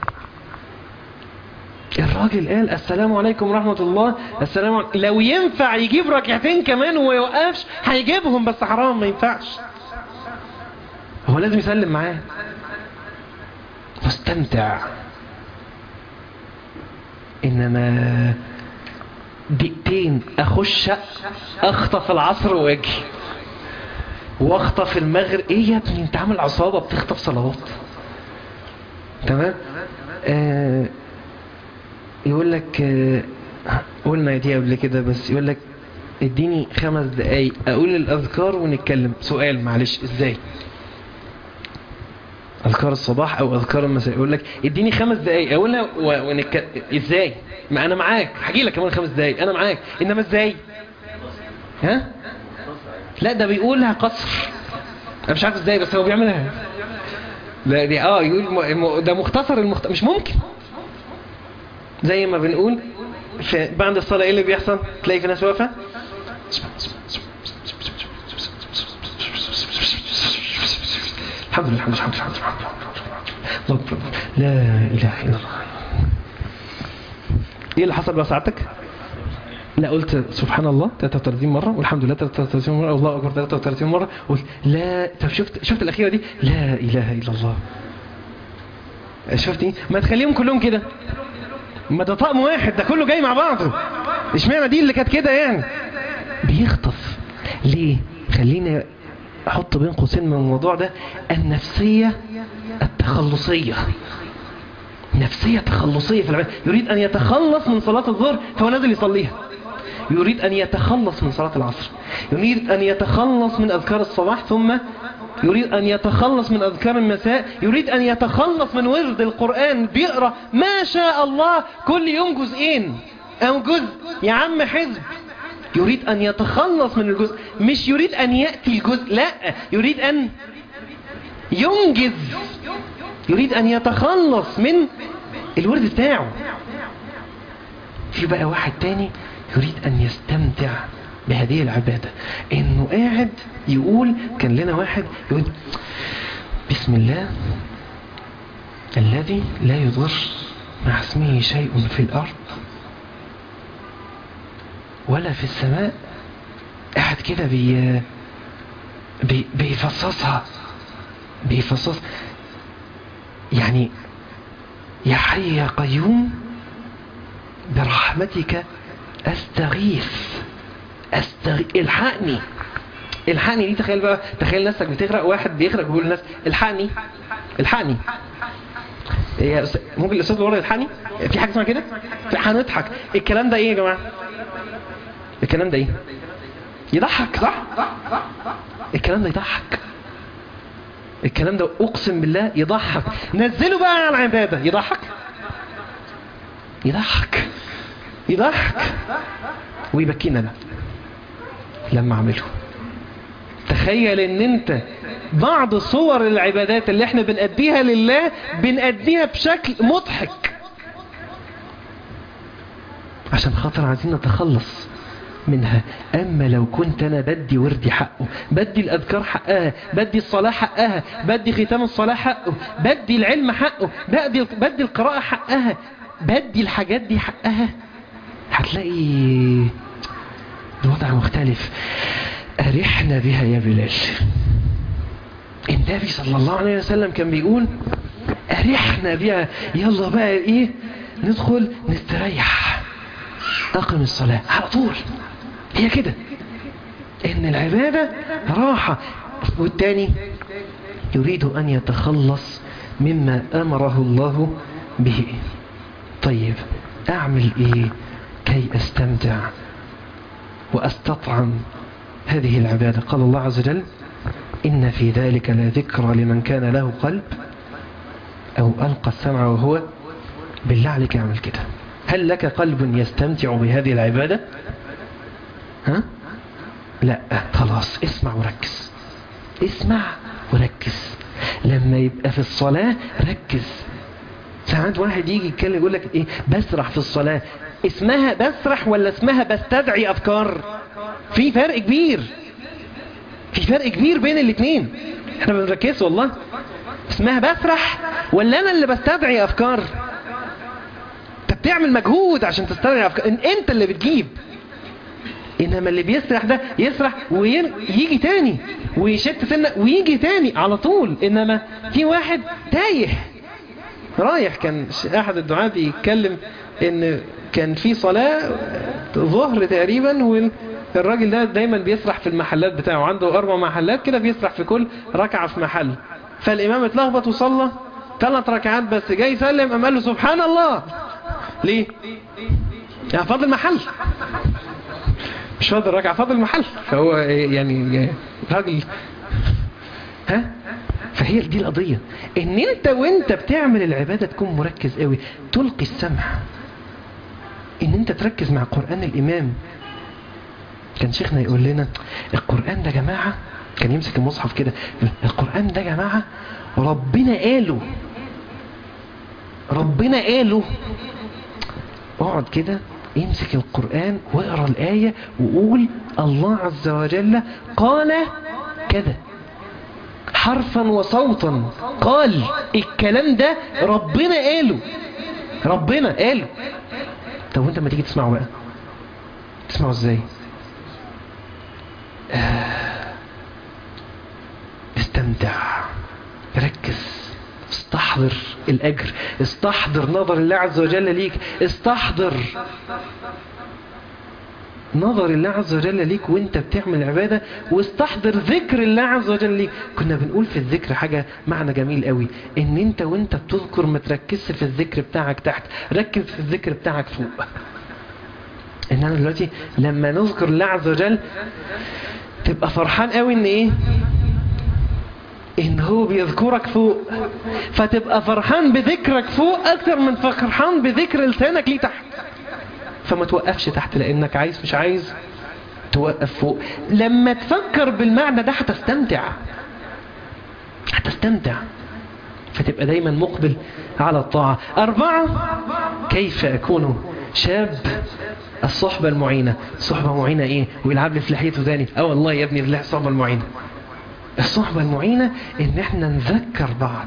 الراجل قال السلام عليكم ورحمة الله السلام عليكم لو ينفع يجيب ركعتين كمان وما يوقفش هيجيبهم بس حرام ما ينفعش هو لازم يسلم معاه مستمتع انما دقيقتين اخش اخطف العصر واجي واخطف المغرب ايه يا ابني انت عامل عصابة بتخطف صلوات تمام آه يقول لك آه قلنا دي قبل كده بس يقول لك اديني خمس دقايق اقول الاذكار ونتكلم سؤال معلش ازاي اذكار الصباح او اذكار المساء يقول لك اديني خمس دقايق اقولها و- ونتكلم ازاي ما انا معاك هجي لك كمان خمس دقايق انا معاك انما ازاي ها لا ده بيقولها قصر انا مش عارف ازاي بس هو بيعملها لا دي اه يقول م- م- ده مختصر المخت... مش ممكن زي ما بنقول في بعد الصلاة ايه اللي بيحصل تلاقي في ناس واقفة الحمد لله الحمد لله الحمد لله الحمد لله الله أكبر. لا اله الا الله ايه اللي حصل بقى ساعتك لا قلت سبحان الله 33 مرة والحمد لله 33 مرة والله أكبر 33 مرة قلت لا طب شفت شفت الأخيرة دي لا إله إلا الله شفتي ما تخليهم كلهم كده ما ده طقم واحد ده كله جاي مع بعضه اشمعنى دي اللي كانت كده يعني بيخطف ليه خليني احط بين قوسين من الموضوع ده النفسية التخلصية نفسية تخلصية في العبادة يريد أن يتخلص من صلاة الظهر فهو نازل يصليها يريد أن يتخلص من صلاة العصر يريد أن يتخلص من أذكار الصباح ثم يريد أن يتخلص من أذكار المساء يريد أن يتخلص من ورد القرآن بيقرأ ما شاء الله كل يوم جزئين أو جزء يا عم حزب يريد أن يتخلص من الجزء مش يريد أن يأتي الجزء لا يريد أن ينجز يريد أن يتخلص من الورد بتاعه في بقى واحد تاني يريد أن يستمتع بهذه العبادة إنه قاعد يقول كان لنا واحد يقول بسم الله الذي لا يضر مع اسمه شيء في الأرض ولا في السماء قاعد كده بي بي بيفصصها بيفصص يعني يا حي يا قيوم برحمتك استغيث استغيث الحقني الحقني دي تخيل بقى تخيل نفسك بتغرق واحد بيغرق ويقول للناس الحقني الحقني يا أستاذ- ممكن الاستاذ اللي ورا يلحقني في حاجه اسمها كده هنضحك الكلام ده ايه يا جماعه الكلام ده ايه يضحك صح الكلام ده يضحك الكلام ده اقسم بالله يضحك نزله بقى على العباده يضحك يضحك يضحك ويبكينا انا لما اعمله تخيل ان انت بعض صور العبادات اللي احنا بنأديها لله بنأديها بشكل مضحك عشان خاطر عايزين نتخلص منها أما لو كنت أنا بدي وردي حقه بدي الأذكار حقها بدي الصلاة حقها بدي ختام الصلاة حقه بدي العلم حقه بدي, بدي القراءة حقها بدي الحاجات دي حقها هتلاقي الوضع مختلف أرحنا بها يا بلال النبي صلى الله عليه وسلم كان بيقول أرحنا بها يلا بقى إيه ندخل نستريح أقم الصلاة على طول هي كده إن العبادة راحة والتاني يريد أن يتخلص مما أمره الله به طيب أعمل إيه كي أستمتع وأستطعم هذه العبادة قال الله عز وجل إن في ذلك لذكرى لمن كان له قلب أو ألقى السمع وهو بالله عليك اعمل كده هل لك قلب يستمتع بهذه العبادة ها لا خلاص اسمع وركز اسمع وركز لما يبقى في الصلاة ركز ساعات واحد يجي يتكلم يقول لك ايه بسرح في الصلاة اسمها بسرح ولا اسمها بستدعي افكار في فرق كبير في فرق كبير بين الاثنين احنا بنركز والله اسمها بسرح ولا انا اللي بستدعي افكار انت بتعمل مجهود عشان تستدعي افكار إن انت اللي بتجيب انما اللي بيسرح ده يسرح ويجي تاني ويشت سنة ويجي تاني على طول انما في واحد تايه رايح كان احد الدعاة بيتكلم ان كان في صلاة ظهر تقريبا والراجل ده دايما بيسرح في المحلات بتاعه عنده اربع محلات كده بيسرح في كل ركعة في محل فالامام اتلخبط وصلى ثلاث ركعات بس جاي يسلم قام قال له سبحان الله ليه يعني فاضل محل مش فاضل ركعة فاضل محل فهو يعني راجل ها فهي دي القضية ان انت وانت بتعمل العبادة تكون مركز قوي تلقي السمع ان انت تركز مع قرآن الامام كان شيخنا يقول لنا القرآن ده جماعة كان يمسك المصحف كده القرآن ده جماعة ربنا قاله ربنا قاله اقعد كده امسك القرآن واقرا الآية وقول الله عز وجل قال كذا حرفا وصوتا قال الكلام ده ربنا قاله ربنا قاله طب وانت ما تيجي تسمعه بقى تسمعه ازاي آه. استمتع ركز استحضر الأجر استحضر نظر الله عز وجل ليك استحضر نظر الله عز وجل ليك وانت بتعمل العبادة واستحضر ذكر الله عز وجل ليك كنا بنقول في الذكر حاجة معنى جميل قوي ان انت وانت بتذكر ما تركزش في الذكر بتاعك تحت ركز في الذكر بتاعك فوق ان انا دلوقتي لما نذكر الله عز وجل تبقى فرحان قوي ان ايه ان هو بيذكرك فوق فتبقى فرحان بذكرك فوق اكتر من فرحان بذكر لسانك ليه تحت فما توقفش تحت لانك عايز مش عايز توقف فوق لما تفكر بالمعنى ده هتستمتع هتستمتع فتبقى دايما مقبل على الطاعة أربعة كيف أكون شاب الصحبة المعينة الصحبة المعينة إيه ويلعب لي في لحيته تاني أه والله يا ابني الصحبة المعينة الصحبة المعينة ان احنا نذكر بعض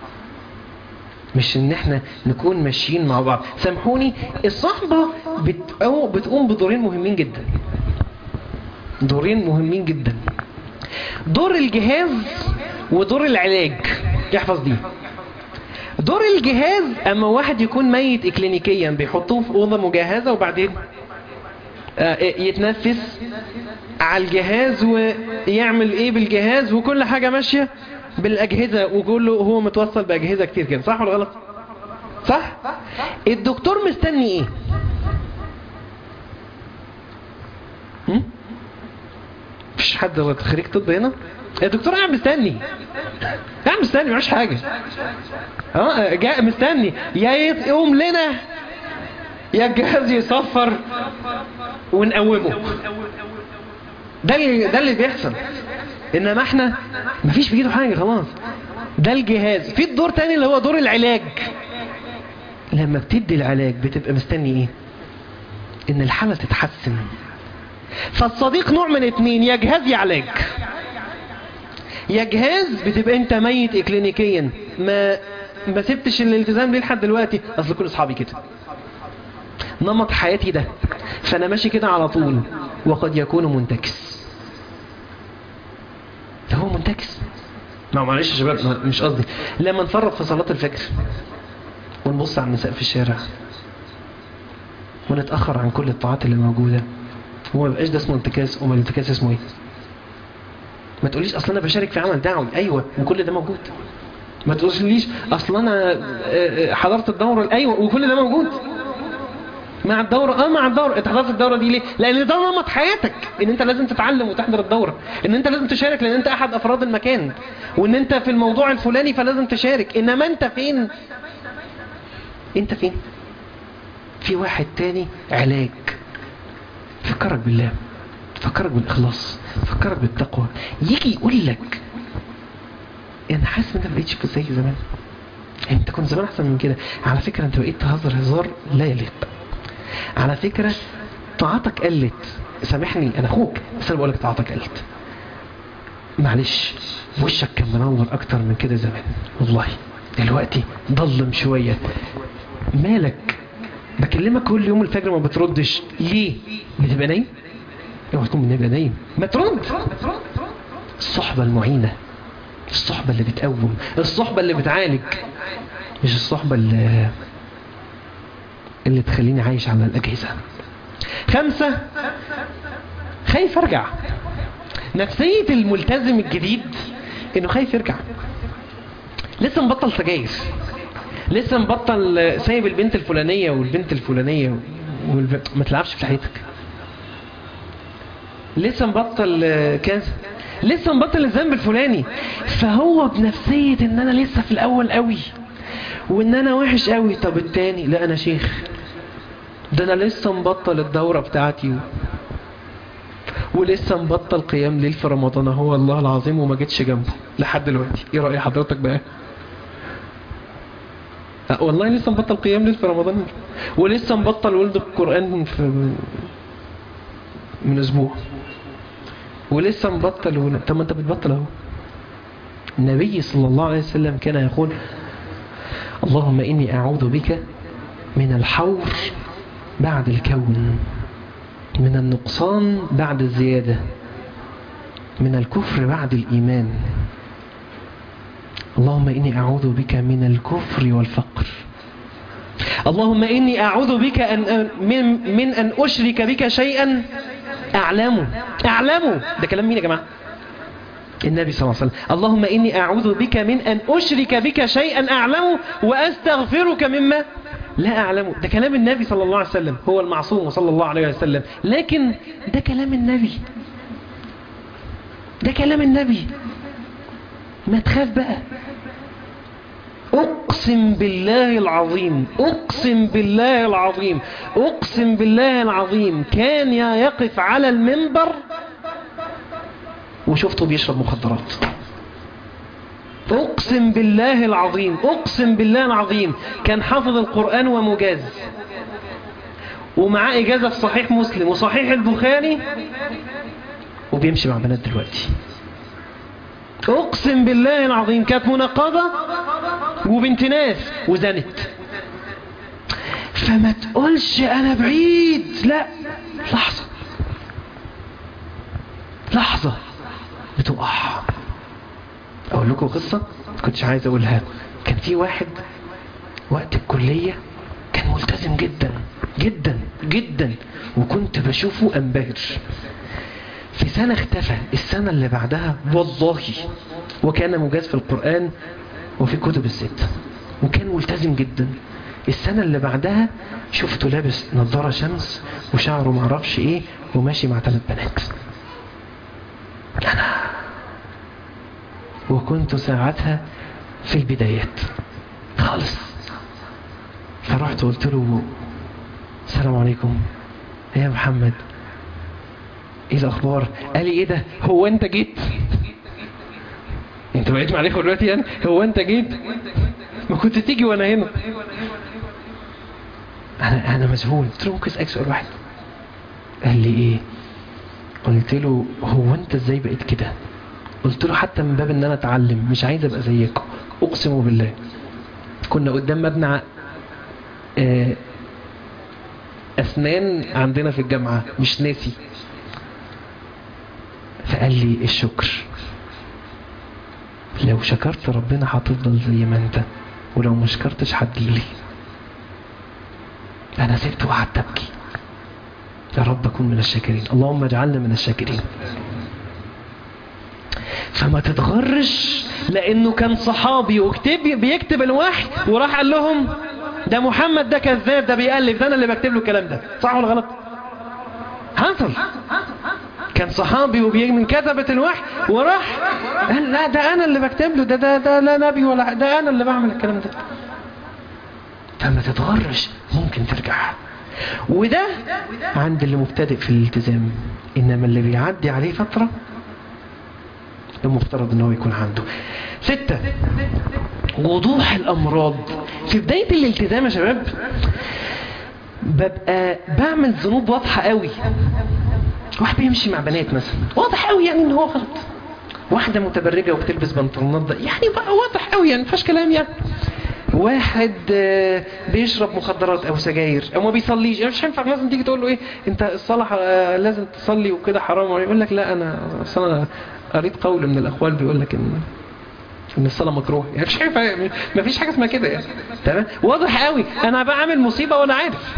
مش ان احنا نكون ماشيين مع بعض سامحوني الصحبة بتقوم بدورين مهمين جدا دورين مهمين جدا دور الجهاز ودور العلاج احفظ دي دور الجهاز اما واحد يكون ميت اكلينيكيا بيحطوه في اوضه مجهزه وبعدين آه، يتنفس على الجهاز ويعمل ايه بالجهاز وكل حاجه ماشيه بالاجهزه وكله هو متوصل باجهزه كتير كده صح ولا غلط صح الدكتور مستني ايه هم؟ مفيش حد خريج طب هنا الدكتور قاعد مستني قاعد مستني معوش حاجه اه جاء مستني يا يقوم لنا يا الجهاز يصفر ونقومه ده اللي ده اللي بيحصل انما احنا مفيش في ايده حاجه خلاص ده الجهاز في الدور تاني اللي هو دور العلاج لما بتدي العلاج بتبقى مستني ايه ان الحالة تتحسن فالصديق نوع من اتنين يا جهاز يا علاج يا جهاز بتبقى انت ميت اكلينيكيا ما ما سبتش الالتزام ليه لحد دلوقتي اصل كل اصحابي كده نمط حياتي ده فانا ماشي كده على طول وقد يكون منتكس ده هو منتكس ما معلش يا شباب ما- مش قصدي لما نفرط في صلاة الفجر ونبص على النساء في الشارع ونتأخر عن كل الطاعات اللي موجودة وما بقاش ده اسمه انتكاس وما الانتكاس اسمه ايه ما تقوليش اصل انا بشارك في عمل دعوي ايوه وكل ده موجود ما تقوليش اصل انا آه، آه، حضرت الدورة ايوه وكل ده موجود مع الدورة اه مع الدورة انت حضرت الدورة دي ليه لان ده نمط حياتك ان انت لازم تتعلم وتحضر الدورة ان انت لازم تشارك لان انت احد افراد المكان وان انت في الموضوع الفلاني فلازم تشارك انما انت فين انت فين في واحد تاني علاج فكرك بالله فكرك بالاخلاص فكرك بالتقوى يجي يقول لك انا حاسس ان انت ما بقيتش زي زمان انت كنت زمان احسن من كده على فكرة انت بقيت تهزر هزار لا يليق على فكرة طاعتك قلت سامحني انا اخوك بس انا بقول لك طاعتك قلت معلش وشك كان منور اكتر من كده زمان والله دلوقتي ضلم شوية مالك بكلمك كل يوم الفجر ما بتردش ليه بتبقى نايم اوعى تكون بنبقى نايم ما ترد الصحبة المعينة الصحبة اللي بتقوم الصحبة اللي بتعالج مش الصحبة اللي اللي تخليني عايش على الأجهزة خمسة خايف أرجع نفسية الملتزم الجديد إنه خايف يرجع لسه مبطل سجاير لسه مبطل سايب البنت الفلانية والبنت الفلانية والب... ما تلعبش في حياتك لسه مبطل كذا لسه مبطل الذنب الفلاني فهو بنفسية ان انا لسه في الاول قوي وان انا وحش قوي طب التاني لا انا شيخ ده انا لسه مبطل الدورة بتاعتي و... ولسه مبطل قيام ليل في رمضان هو الله العظيم وما جيتش جنبه لحد دلوقتي ايه رأي حضرتك بقى أه والله لسه مبطل قيام ليل في رمضان ولسه مبطل ولد القرآن في من اسبوع ولسه مبطل ون... طب ما انت بتبطل اهو النبي صلى الله عليه وسلم كان يقول اللهم إني أعوذ بك من الحور بعد الكون من النقصان بعد الزيادة من الكفر بعد الإيمان اللهم إني أعوذ بك من الكفر والفقر اللهم إني أعوذ بك أن من, من أن أشرك بك شيئا أعلمه أعلمه ده كلام مين يا جماعة النبي صلى الله عليه وسلم اللهم إني أعوذ بك من أن أشرك بك شيئا أعلمه وأستغفرك مما لا أعلمه ده كلام النبي صلى الله عليه وسلم هو المعصوم صلى الله عليه وسلم لكن ده كلام النبي ده كلام النبي ما تخاف بقى أقسم بالله العظيم أقسم بالله العظيم أقسم بالله العظيم كان يقف على المنبر وشفته بيشرب مخدرات أقسم بالله العظيم أقسم بالله العظيم كان حافظ القرآن ومجاز ومعاه إجازة في صحيح مسلم وصحيح البخاري وبيمشي مع بنات دلوقتي أقسم بالله العظيم كانت منقبة وبنت ناس وزنت فما تقولش أنا بعيد لا لحظة لحظة بتقع اقول لكم قصة كنتش عايز اقولها كان في واحد وقت الكلية كان ملتزم جدا جدا جدا وكنت بشوفه انبهر في سنة اختفى السنة اللي بعدها والله وكان مجاز في القرآن وفي كتب الست وكان ملتزم جدا السنة اللي بعدها شفته لابس نظارة شمس وشعره معرفش ايه وماشي مع ثلاث بنات انا وكنت ساعتها في البدايات خالص فرحت قلت له السلام عليكم يا محمد ايه الاخبار قال لي ايه ده هو انت جيت انت بقيت معرفه دلوقتي يعني هو انت جيت ما كنت تيجي وانا هنا انا انا مذهول قلت له ممكن اسالك سؤال واحد قال لي ايه قلت له هو انت ازاي بقيت كده قلت له حتى من باب ان انا اتعلم مش عايز ابقى زيكم اقسم بالله كنا قدام مبنى آه، اسنان عندنا في الجامعه مش ناسي فقال لي الشكر لو شكرت ربنا هتفضل زي ما انت ولو ما شكرتش هتجيلي انا سبت وقعدت ابكي يا رب اكون من الشاكرين اللهم اجعلنا من الشاكرين فما تتغرش لانه كان صحابي وكتب بيكتب الوحي وراح قال لهم ده محمد ده كذاب ده بيألف ده انا اللي بكتب له الكلام ده صح ولا غلط حصل كان صحابي وبيجي من كتبة الوحي وراح قال لا ده انا اللي بكتب له ده ده ده لا نبي ولا ده انا اللي بعمل الكلام ده فما تتغرش ممكن ترجع وده عند اللي مبتدئ في الالتزام انما اللي بيعدي عليه فترة المفترض ان هو يكون عنده ستة وضوح الامراض في بداية الالتزام يا شباب ببقى بعمل ذنوب واضحة قوي واحد بيمشي مع بنات مثلا واضح قوي يعني ان هو غلط واحدة متبرجة وبتلبس بنطلونات ده يعني بقى واضح قوي يعني مفيهاش كلام يعني واحد آه، بيشرب مخدرات او سجاير او ما بيصليش يعني مش هينفع لازم تيجي تقول له ايه انت الصلاه آه، لازم تصلي وكده حرام يقول لك لا انا أصل انا قريت قول من الاقوال بيقول لك ان ان الصلاه مكروه يعني مش هينفع ما فيش حاجه اسمها كده يعني تمام واضح قوي انا بعمل مصيبه وانا عارف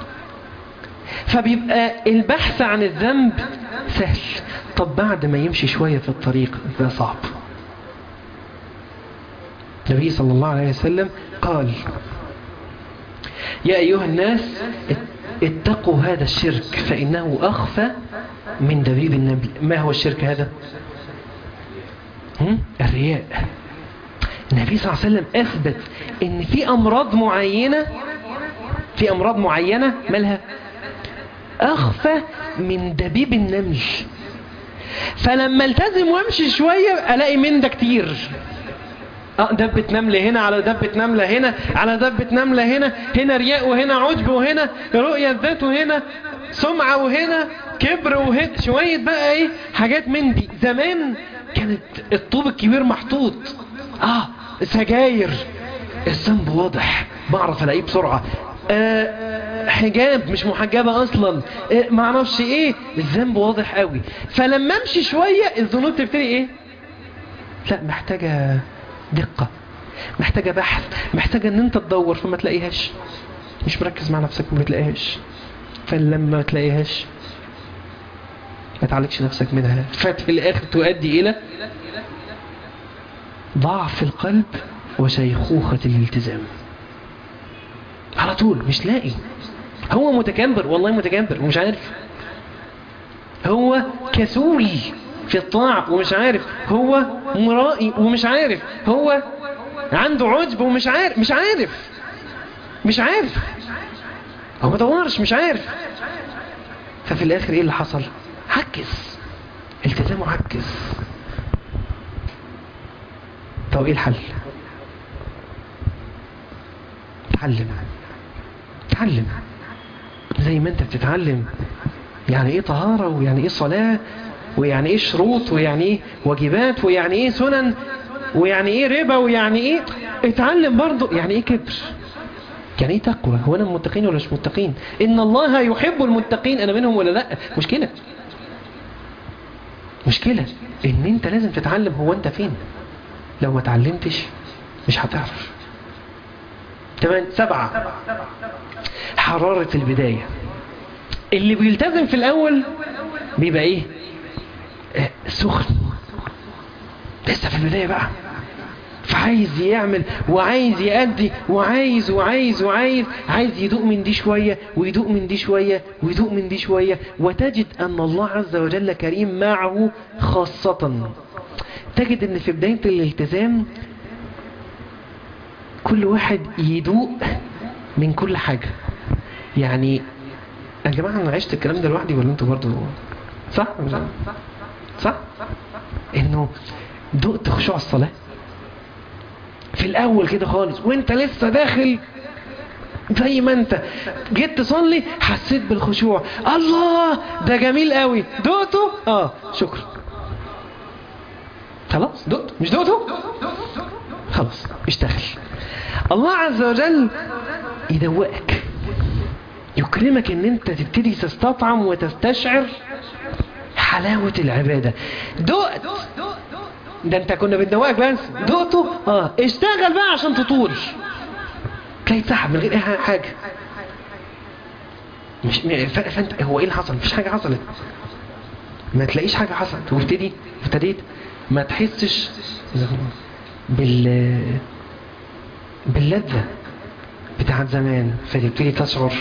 فبيبقى البحث عن الذنب سهل طب بعد ما يمشي شويه في الطريق ده صعب النبي صلى الله عليه وسلم قال يا أيها الناس اتقوا هذا الشرك فإنه أخفى من دبيب النبل ما هو الشرك هذا هم؟ الرياء النبي صلى الله عليه وسلم أثبت إن في أمراض معينة في أمراض معينة مالها أخفى من دبيب النمل فلما التزم وامشي شوية ألاقي من ده كتير اه دبة نملة هنا على دبة نملة هنا على دبة نملة هنا هنا رياء وهنا عجب وهنا رؤية ذات وهنا سمعة وهنا كبر وهنا شوية بقى ايه حاجات من دي زمان كانت الطوب الكبير محطوط اه سجاير الذنب واضح بعرف الاقيه بسرعة آه حجاب مش محجبة اصلا آه معرفش ايه الذنب واضح قوي فلما امشي شوية الذنوب تبتدي ايه لا محتاجة دقة محتاجة بحث محتاجة ان انت تدور فما تلاقيهاش مش مركز مع نفسك ما تلاقيهاش فلما ما تلاقيهاش ما تعالجش نفسك منها ففي الاخر تؤدي الى ضعف القلب وشيخوخة الالتزام على طول مش لاقي هو متكبر والله متكبر ومش عارف هو كسول في الطاعة ومش عارف هو مرائي ومش عارف هو عنده عجب ومش عارف مش عارف مش عارف هو ما دورش مش عارف ففي الاخر ايه اللي حصل عكس التزامه عكس طب ايه الحل تعلم تعلم زي ما انت بتتعلم يعني ايه طهارة ويعني ايه صلاة ويعني ايه شروط ويعني ايه واجبات ويعني ايه سنن ويعني ايه ربا ويعني ايه اتعلم برضه يعني ايه كبر يعني ايه تقوى هو انا متقين ولا مش متقين ان الله يحب المتقين انا منهم ولا لا مشكلة مشكلة ان انت لازم تتعلم هو انت فين لو ما تعلمتش مش هتعرف تمام سبعة حرارة البداية اللي بيلتزم في الاول بيبقى ايه آه، سخن لسه في البداية بقى فعايز يعمل وعايز يأدي وعايز وعايز وعايز عايز يدوق من دي شوية ويدوق من دي شوية ويدوق من دي شوية وتجد أن الله عز وجل كريم معه خاصة تجد أن في بداية الالتزام كل واحد يدوق من كل حاجة يعني يا جماعة أنا عشت الكلام ده لوحدي ولا أنتوا برضو صح؟ صح؟ إنه دقت خشوع الصلاة في الاول كده خالص وانت لسه داخل زي ما انت جيت تصلي حسيت بالخشوع الله ده جميل قوي دقته اه شكرا خلاص دقت مش دقته خلاص اشتغل الله عز وجل يدوقك يكرمك ان انت تبتدي تستطعم وتستشعر حلاوة العبادة دقت ده انت كنا بندوقك بس دقته اه اشتغل بقى عشان تطول تلاقي تسحب من غير اي حاجة مش م- ف- فانت هو ايه اللي حصل مفيش حاجة حصلت ما تلاقيش حاجة حصلت وابتدي ابتديت ما تحسش بال باللذة بتاعت زمان فتبتدي تشعر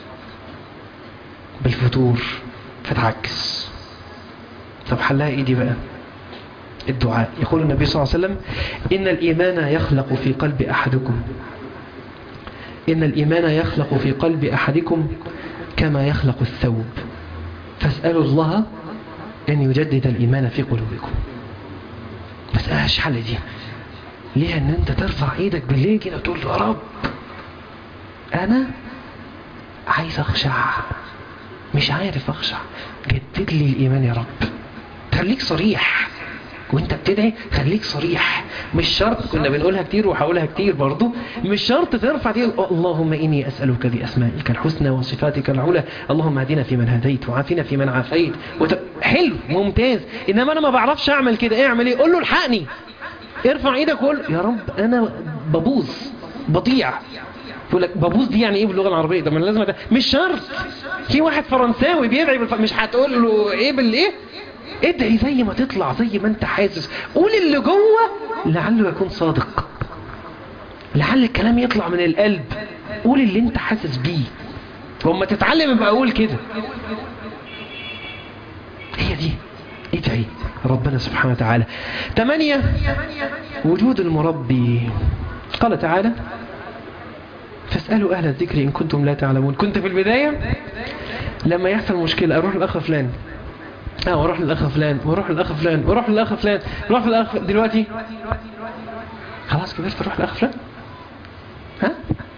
بالفتور فتعكس طب حلها ايه دي بقى الدعاء يقول النبي صلى الله عليه وسلم إن الإيمان يخلق في قلب أحدكم إن الإيمان يخلق في قلب أحدكم كما يخلق الثوب فاسألوا الله أن يجدد الإيمان في قلوبكم مسألة حل دي ليه أن أنت ترفع إيدك بالليل كده وتقول يا رب أنا عايز أخشع مش عارف أخشع جدد لي الإيمان يا رب خليك صريح وانت بتدعي خليك صريح مش شرط كنا بنقولها كتير وهقولها كتير برضو مش شرط ترفع دي اللهم إني أسألك بأسمائك الحسنى وصفاتك العلى اللهم اهدنا في من هديت وعافنا في من عافيت وت... حلو ممتاز إنما أنا ما بعرفش أعمل كده اعمل إيه قول له الحقني ارفع ايدك وقول يا رب أنا ببوظ بضيع يقول لك ببوظ دي يعني ايه باللغه العربيه ده من لازم ده مش شرط في واحد فرنساوي بيدعي بالف... مش هتقول له ايه بالايه ادعي زي ما تطلع زي ما انت حاسس قول اللي جوه لعله يكون صادق لعل الكلام يطلع من القلب قول اللي انت حاسس بيه وما تتعلم يبقى اقول كده هي دي ادعي ربنا سبحانه وتعالى ثمانية وجود المربي قال تعالى فاسألوا أهل الذكر إن كنتم لا تعلمون كنت في البداية لما يحصل مشكلة أروح الأخ فلان اه واروح للاخ فلان واروح للاخ فلان واروح للاخ فلان واروح للاخ دلوقتي خلاص كبرت اروح للاخ فلان ها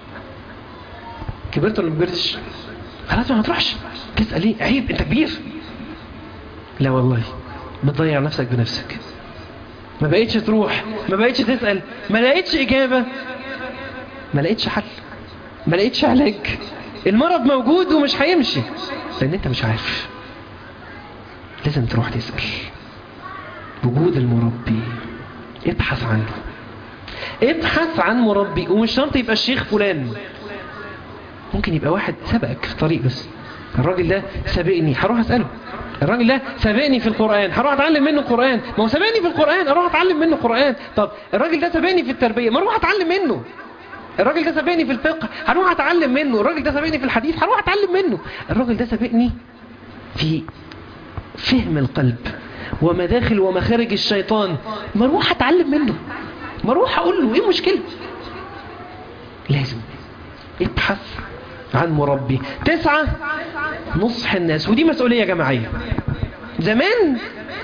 كبرت ولا ما كبرتش خلاص ما تروحش تسال ايه عيب انت كبير لا والله بتضيع نفسك بنفسك ما بقيتش تروح ما بقيتش تسال ما لقيتش اجابه ما لقيتش حل ما لقيتش علاج المرض موجود ومش هيمشي لان انت مش عارف لازم تروح تسأل وجود المربي ابحث عنه ابحث عن مربي ومش شرط يبقى الشيخ فلان ممكن يبقى واحد سبقك في طريق بس الراجل ده سابقني هروح اسأله الراجل ده سابقني في القرآن هروح اتعلم منه القرآن ما هو سابقني في القرآن اروح اتعلم منه القرآن طب الراجل ده سابقني في التربية ما اروح اتعلم منه الراجل ده سابقني في الفقه هروح اتعلم منه الراجل ده سابقني في الحديث هروح اتعلم منه الراجل ده سابقني في فهم القلب ومداخل ومخارج الشيطان ما اروح اتعلم منه ما اروح اقول له ايه المشكله لازم ابحث عن مربي تسعة نصح الناس ودي مسؤولية جماعية زمان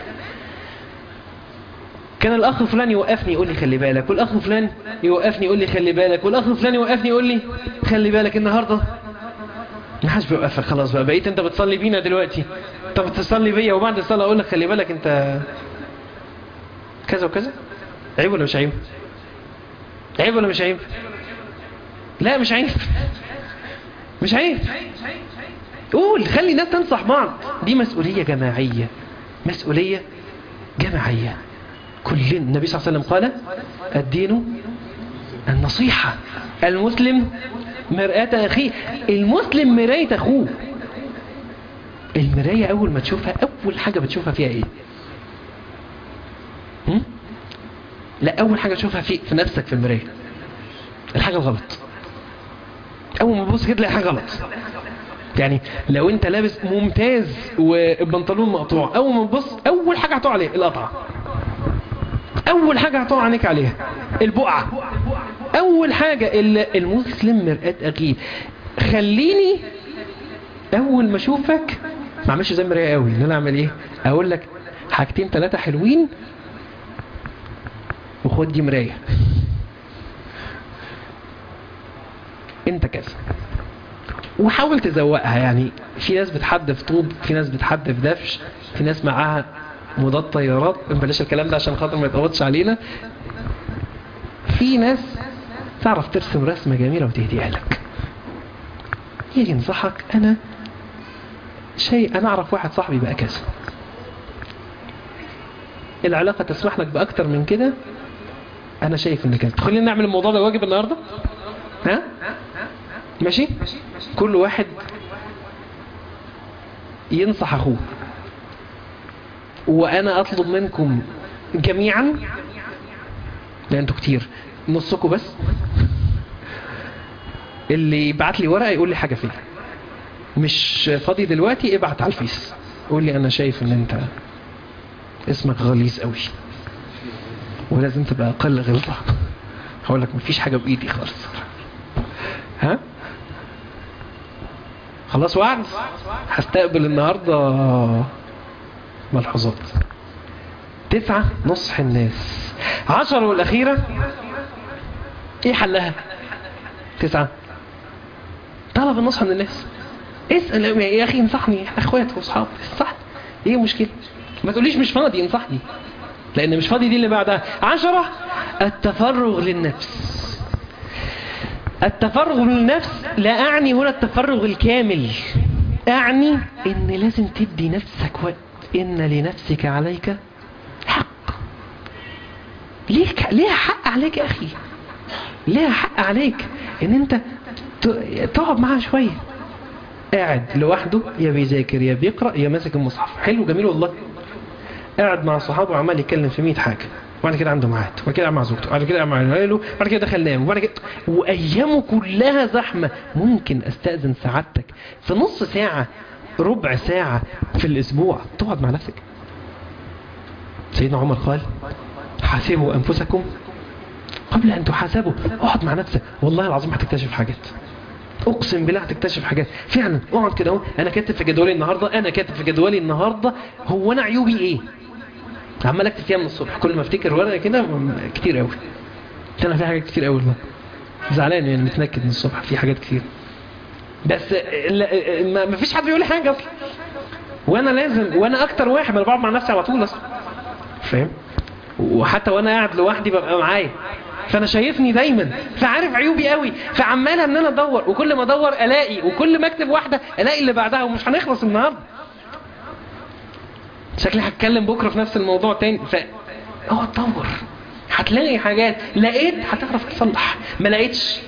كان الأخ فلان يوقفني يقول لي خلي بالك والأخ فلان يوقفني يقول لي خلي بالك والأخ فلان يوقفني يقول لي خلي بالك النهاردة ما حدش بيوقفك خلاص بقى بقيت انت بتصلي بينا دلوقتي طب بتصلي بيا وبعد الصلاة اقول لك خلي بالك انت كذا وكذا عيب ولا مش عيب عيب ولا مش عيب لا مش عيب مش عيب قول خلي الناس تنصح بعض دي مسؤولية جماعية مسؤولية جماعية كل النبي صلى الله عليه وسلم قال الدين النصيحة المسلم مرآة أخيه المسلم مراية أخوه المراية أول ما تشوفها أول حاجة بتشوفها فيها إيه هم؟ لا أول حاجة تشوفها في, في نفسك في المراية الحاجة الغلط أول ما تبص كده تلاقي حاجة غلط يعني لو انت لابس ممتاز والبنطلون مقطوع اول ما تبص اول حاجه هتقع عليه القطعه اول حاجه هتقع عينيك عليها البقعه اول حاجه اللي المسلم مرآة اخيه خليني اول ما اشوفك ما اعملش زي المرايه قوي ان انا اعمل ايه اقول لك حاجتين ثلاثه حلوين وخد دي مرايه انت كذا وحاول تزوقها يعني في ناس بتحدف طوب في ناس بتحدف دفش في ناس معاها مضاد طيارات بلاش الكلام ده عشان خاطر ما يتقبضش علينا في ناس تعرف ترسم رسمة جميلة وتهديها لك يجي ينصحك انا شيء انا اعرف واحد صاحبي بقى كذا العلاقة تسمح لك باكتر من كده انا شايف ان كذا خلينا نعمل الموضوع ده واجب النهاردة ها ماشي كل واحد ينصح اخوه وانا اطلب منكم جميعا لان انتوا كتير نصكم بس اللي يبعت لي ورقه يقول لي حاجه فيها مش فاضي دلوقتي ابعت على الفيس قول لي انا شايف ان انت اسمك غليظ قوي ولازم تبقى اقل غلظه هقول لك مفيش حاجه بايدي خالص ها خلاص وعد هستقبل النهاردة ملحوظات تسعة نصح الناس عشر والأخيرة ايه حلها تسعة طلب النصح من الناس اسأل يا أخي انصحني أخوات وأصحاب صح ايه مشكلة ما تقوليش مش فاضي انصحني لأن مش فاضي دي اللي بعدها عشرة التفرغ للنفس التفرغ للنفس لا أعني هنا التفرغ الكامل أعني إن لازم تدي نفسك وقت إن لنفسك عليك حق ليك ليها حق عليك يا أخي ليها حق عليك إن أنت تقعد معاها شوية قاعد لوحده يا بيذاكر يا بيقرأ يا ماسك المصحف حلو جميل والله قاعد مع صحابه وعمال يتكلم في 100 حاجة وبعد كده عنده ميعاد وبعد كده قاعد مع زوجته وبعد كده قاعد مع عياله وبعد كده دخل نام وبعد كده وايامه كلها زحمه ممكن استاذن سعادتك في نص ساعه ربع ساعه في الاسبوع تقعد مع نفسك سيدنا عمر قال حاسبوا انفسكم قبل ان تحاسبوا اقعد مع نفسك والله العظيم هتكتشف حاجات اقسم بالله هتكتشف حاجات فعلا اقعد كده اهو انا كاتب في جدولي النهارده انا كاتب في جدولي النهارده هو انا عيوبي ايه عمال اكتب فيها من الصبح كل ما افتكر ورقه كده كتير قوي انا في حاجات كتير قوي والله زعلان يعني متنكد من الصبح في حاجات كتير بس ما فيش حد بيقول لي حاجه اصلا وانا لازم وانا اكتر واحد انا بقعد مع نفسي على طول اصلا فاهم وحتى وانا قاعد لوحدي ببقى معايا فانا شايفني دايما فعارف عيوبي قوي فعمال ان انا ادور وكل ما ادور الاقي وكل ما اكتب واحده الاقي اللي بعدها ومش هنخلص النهارده شكلي هتكلم بكره في نفس الموضوع تاني ف اقعد دور هتلاقي حاجات لقيت هتعرف تصلح ما لقيتش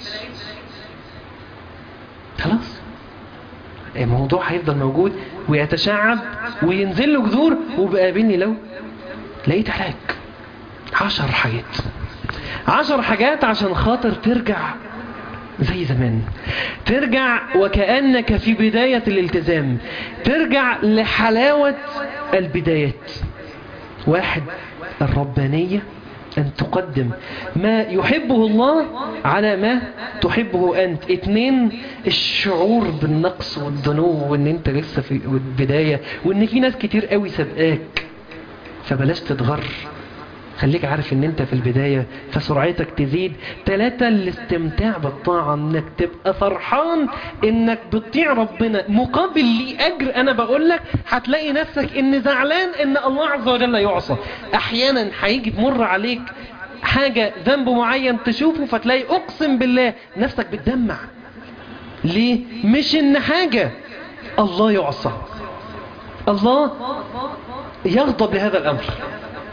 خلاص الموضوع هيفضل موجود ويتشعب وينزل له جذور وبقابلني لو لقيت علاج عشر حاجات عشر حاجات عشان خاطر ترجع زي زمان ترجع وكأنك في بداية الالتزام ترجع لحلاوة البدايات واحد الربانية أن تقدم ما يحبه الله على ما تحبه أنت اتنين الشعور بالنقص والذنوب وان انت لسه في البداية وان في ناس كتير قوي سبقاك فبلاش تتغر خليك عارف ان انت في البداية فسرعتك تزيد ثلاثة الاستمتاع بالطاعة انك تبقى فرحان انك بتطيع ربنا مقابل لي اجر انا بقول لك هتلاقي نفسك ان زعلان ان الله عز وجل يعصى احيانا هيجي تمر عليك حاجة ذنب معين تشوفه فتلاقي اقسم بالله نفسك بتدمع ليه مش ان حاجة الله يعصى الله يغضب لهذا الامر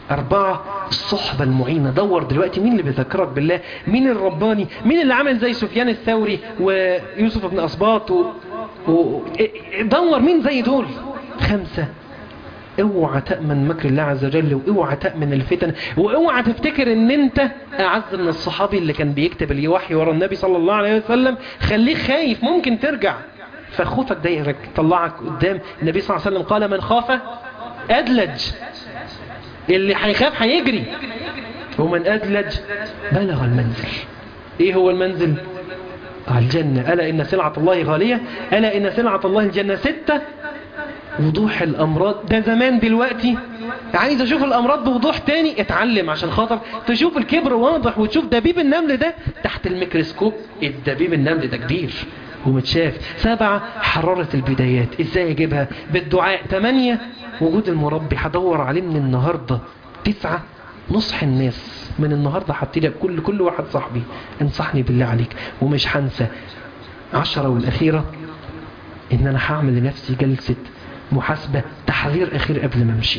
أربعة الصحبة المعينة دور دلوقتي مين اللي بيذكرك بالله مين الرباني مين اللي عمل زي سفيان الثوري ويوسف بن أسباط و... و... دور مين زي دول خمسة اوعى تأمن مكر الله عز وجل واوعى تأمن الفتن واوعى تفتكر ان انت اعز من الصحابي اللي كان بيكتب الوحي ورا النبي صلى الله عليه وسلم خليك خايف ممكن ترجع فخوفك ده يطلعك قدام النبي صلى الله عليه وسلم قال من خاف ادلج اللي هيخاف هيجري ومن ادلج بلغ المنزل ايه هو المنزل الجنة ألا إن سلعة الله غالية ألا إن سلعة الله الجنة ستة وضوح الأمراض ده زمان دلوقتي عايز أشوف الأمراض بوضوح تاني اتعلم عشان خاطر تشوف الكبر واضح وتشوف دبيب النمل ده تحت الميكروسكوب الدبيب النمل ده كبير ومتشاف سبعة حرارة البدايات ازاي اجيبها بالدعاء تمانية وجود المربي هدور عليه من النهاردة تسعة نصح الناس من النهاردة هبتدي كل كل واحد صاحبي انصحني بالله عليك ومش هنسى عشرة والأخيرة إن أنا هعمل لنفسي جلسة محاسبة تحذير أخير قبل ما أمشي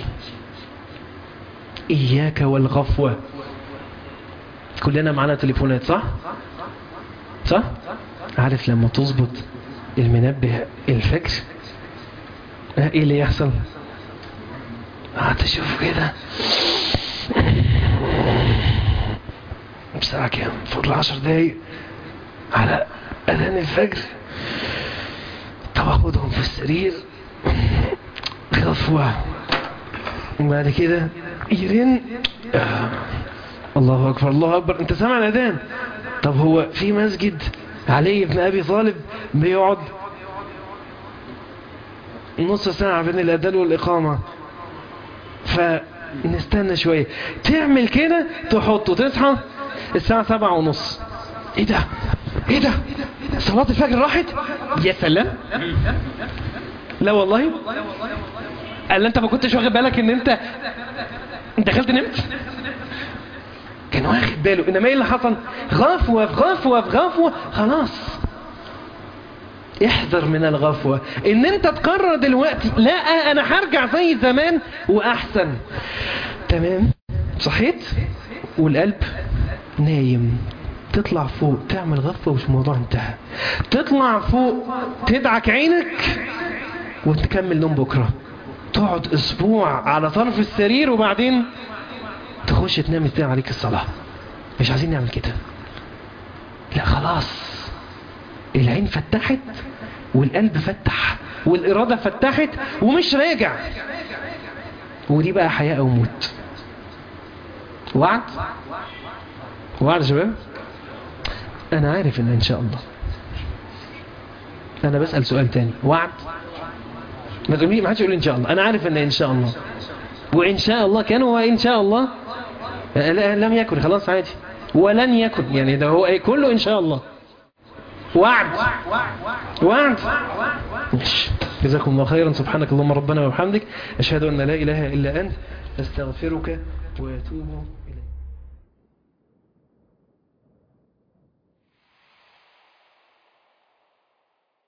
إياك والغفوة كلنا معانا تليفونات صح؟ صح؟ عارف لما تظبط المنبه الفجر ايه اللي يحصل هتشوف كده بساعة كام فوق العشر دقايق على أذان الفجر طب أخدهم في السرير غفوة وبعد كده يرن آه. الله أكبر الله أكبر أنت سامع الأذان طب هو في مسجد علي بن أبي طالب بيقعد نص ساعة بين الأذان والإقامة فنستنى شوية تعمل كده تحطه تصحى الساعة سبعة ونص ايه ده ايه ده صلاة الفجر راحت يا سلام لا والله قال انت ما كنتش واخد بالك ان انت دخلت نمت كان واخد باله انما ايه اللي حصل غفوة في غفوة في غفوة خلاص احذر من الغفوة ان انت تقرر دلوقتي لا انا هرجع زي زمان واحسن تمام صحيت والقلب نايم تطلع فوق تعمل غفوة وش الموضوع انتهى تطلع فوق تدعك عينك وتكمل نوم بكرة تقعد اسبوع على طرف السرير وبعدين تخش تنام تنام عليك الصلاة مش عايزين نعمل كده لا خلاص العين فتحت والقلب فتح والإرادة فتحت ومش راجع ودي بقى حياة أو موت وعد وعد يا شباب أنا عارف إن إن شاء الله أنا بسأل سؤال تاني وعد ما تقولي ما حدش يقول إن شاء الله أنا عارف إن إن شاء الله وإن شاء الله كان وإن شاء الله لم يكن خلاص عادي ولن يكن يعني ده هو كله إن شاء الله وعد وعد ماشي جزاكم الله خيرا سبحانك اللهم ربنا وبحمدك أشهد أن لا إله إلا أنت أستغفرك وأتوب إليك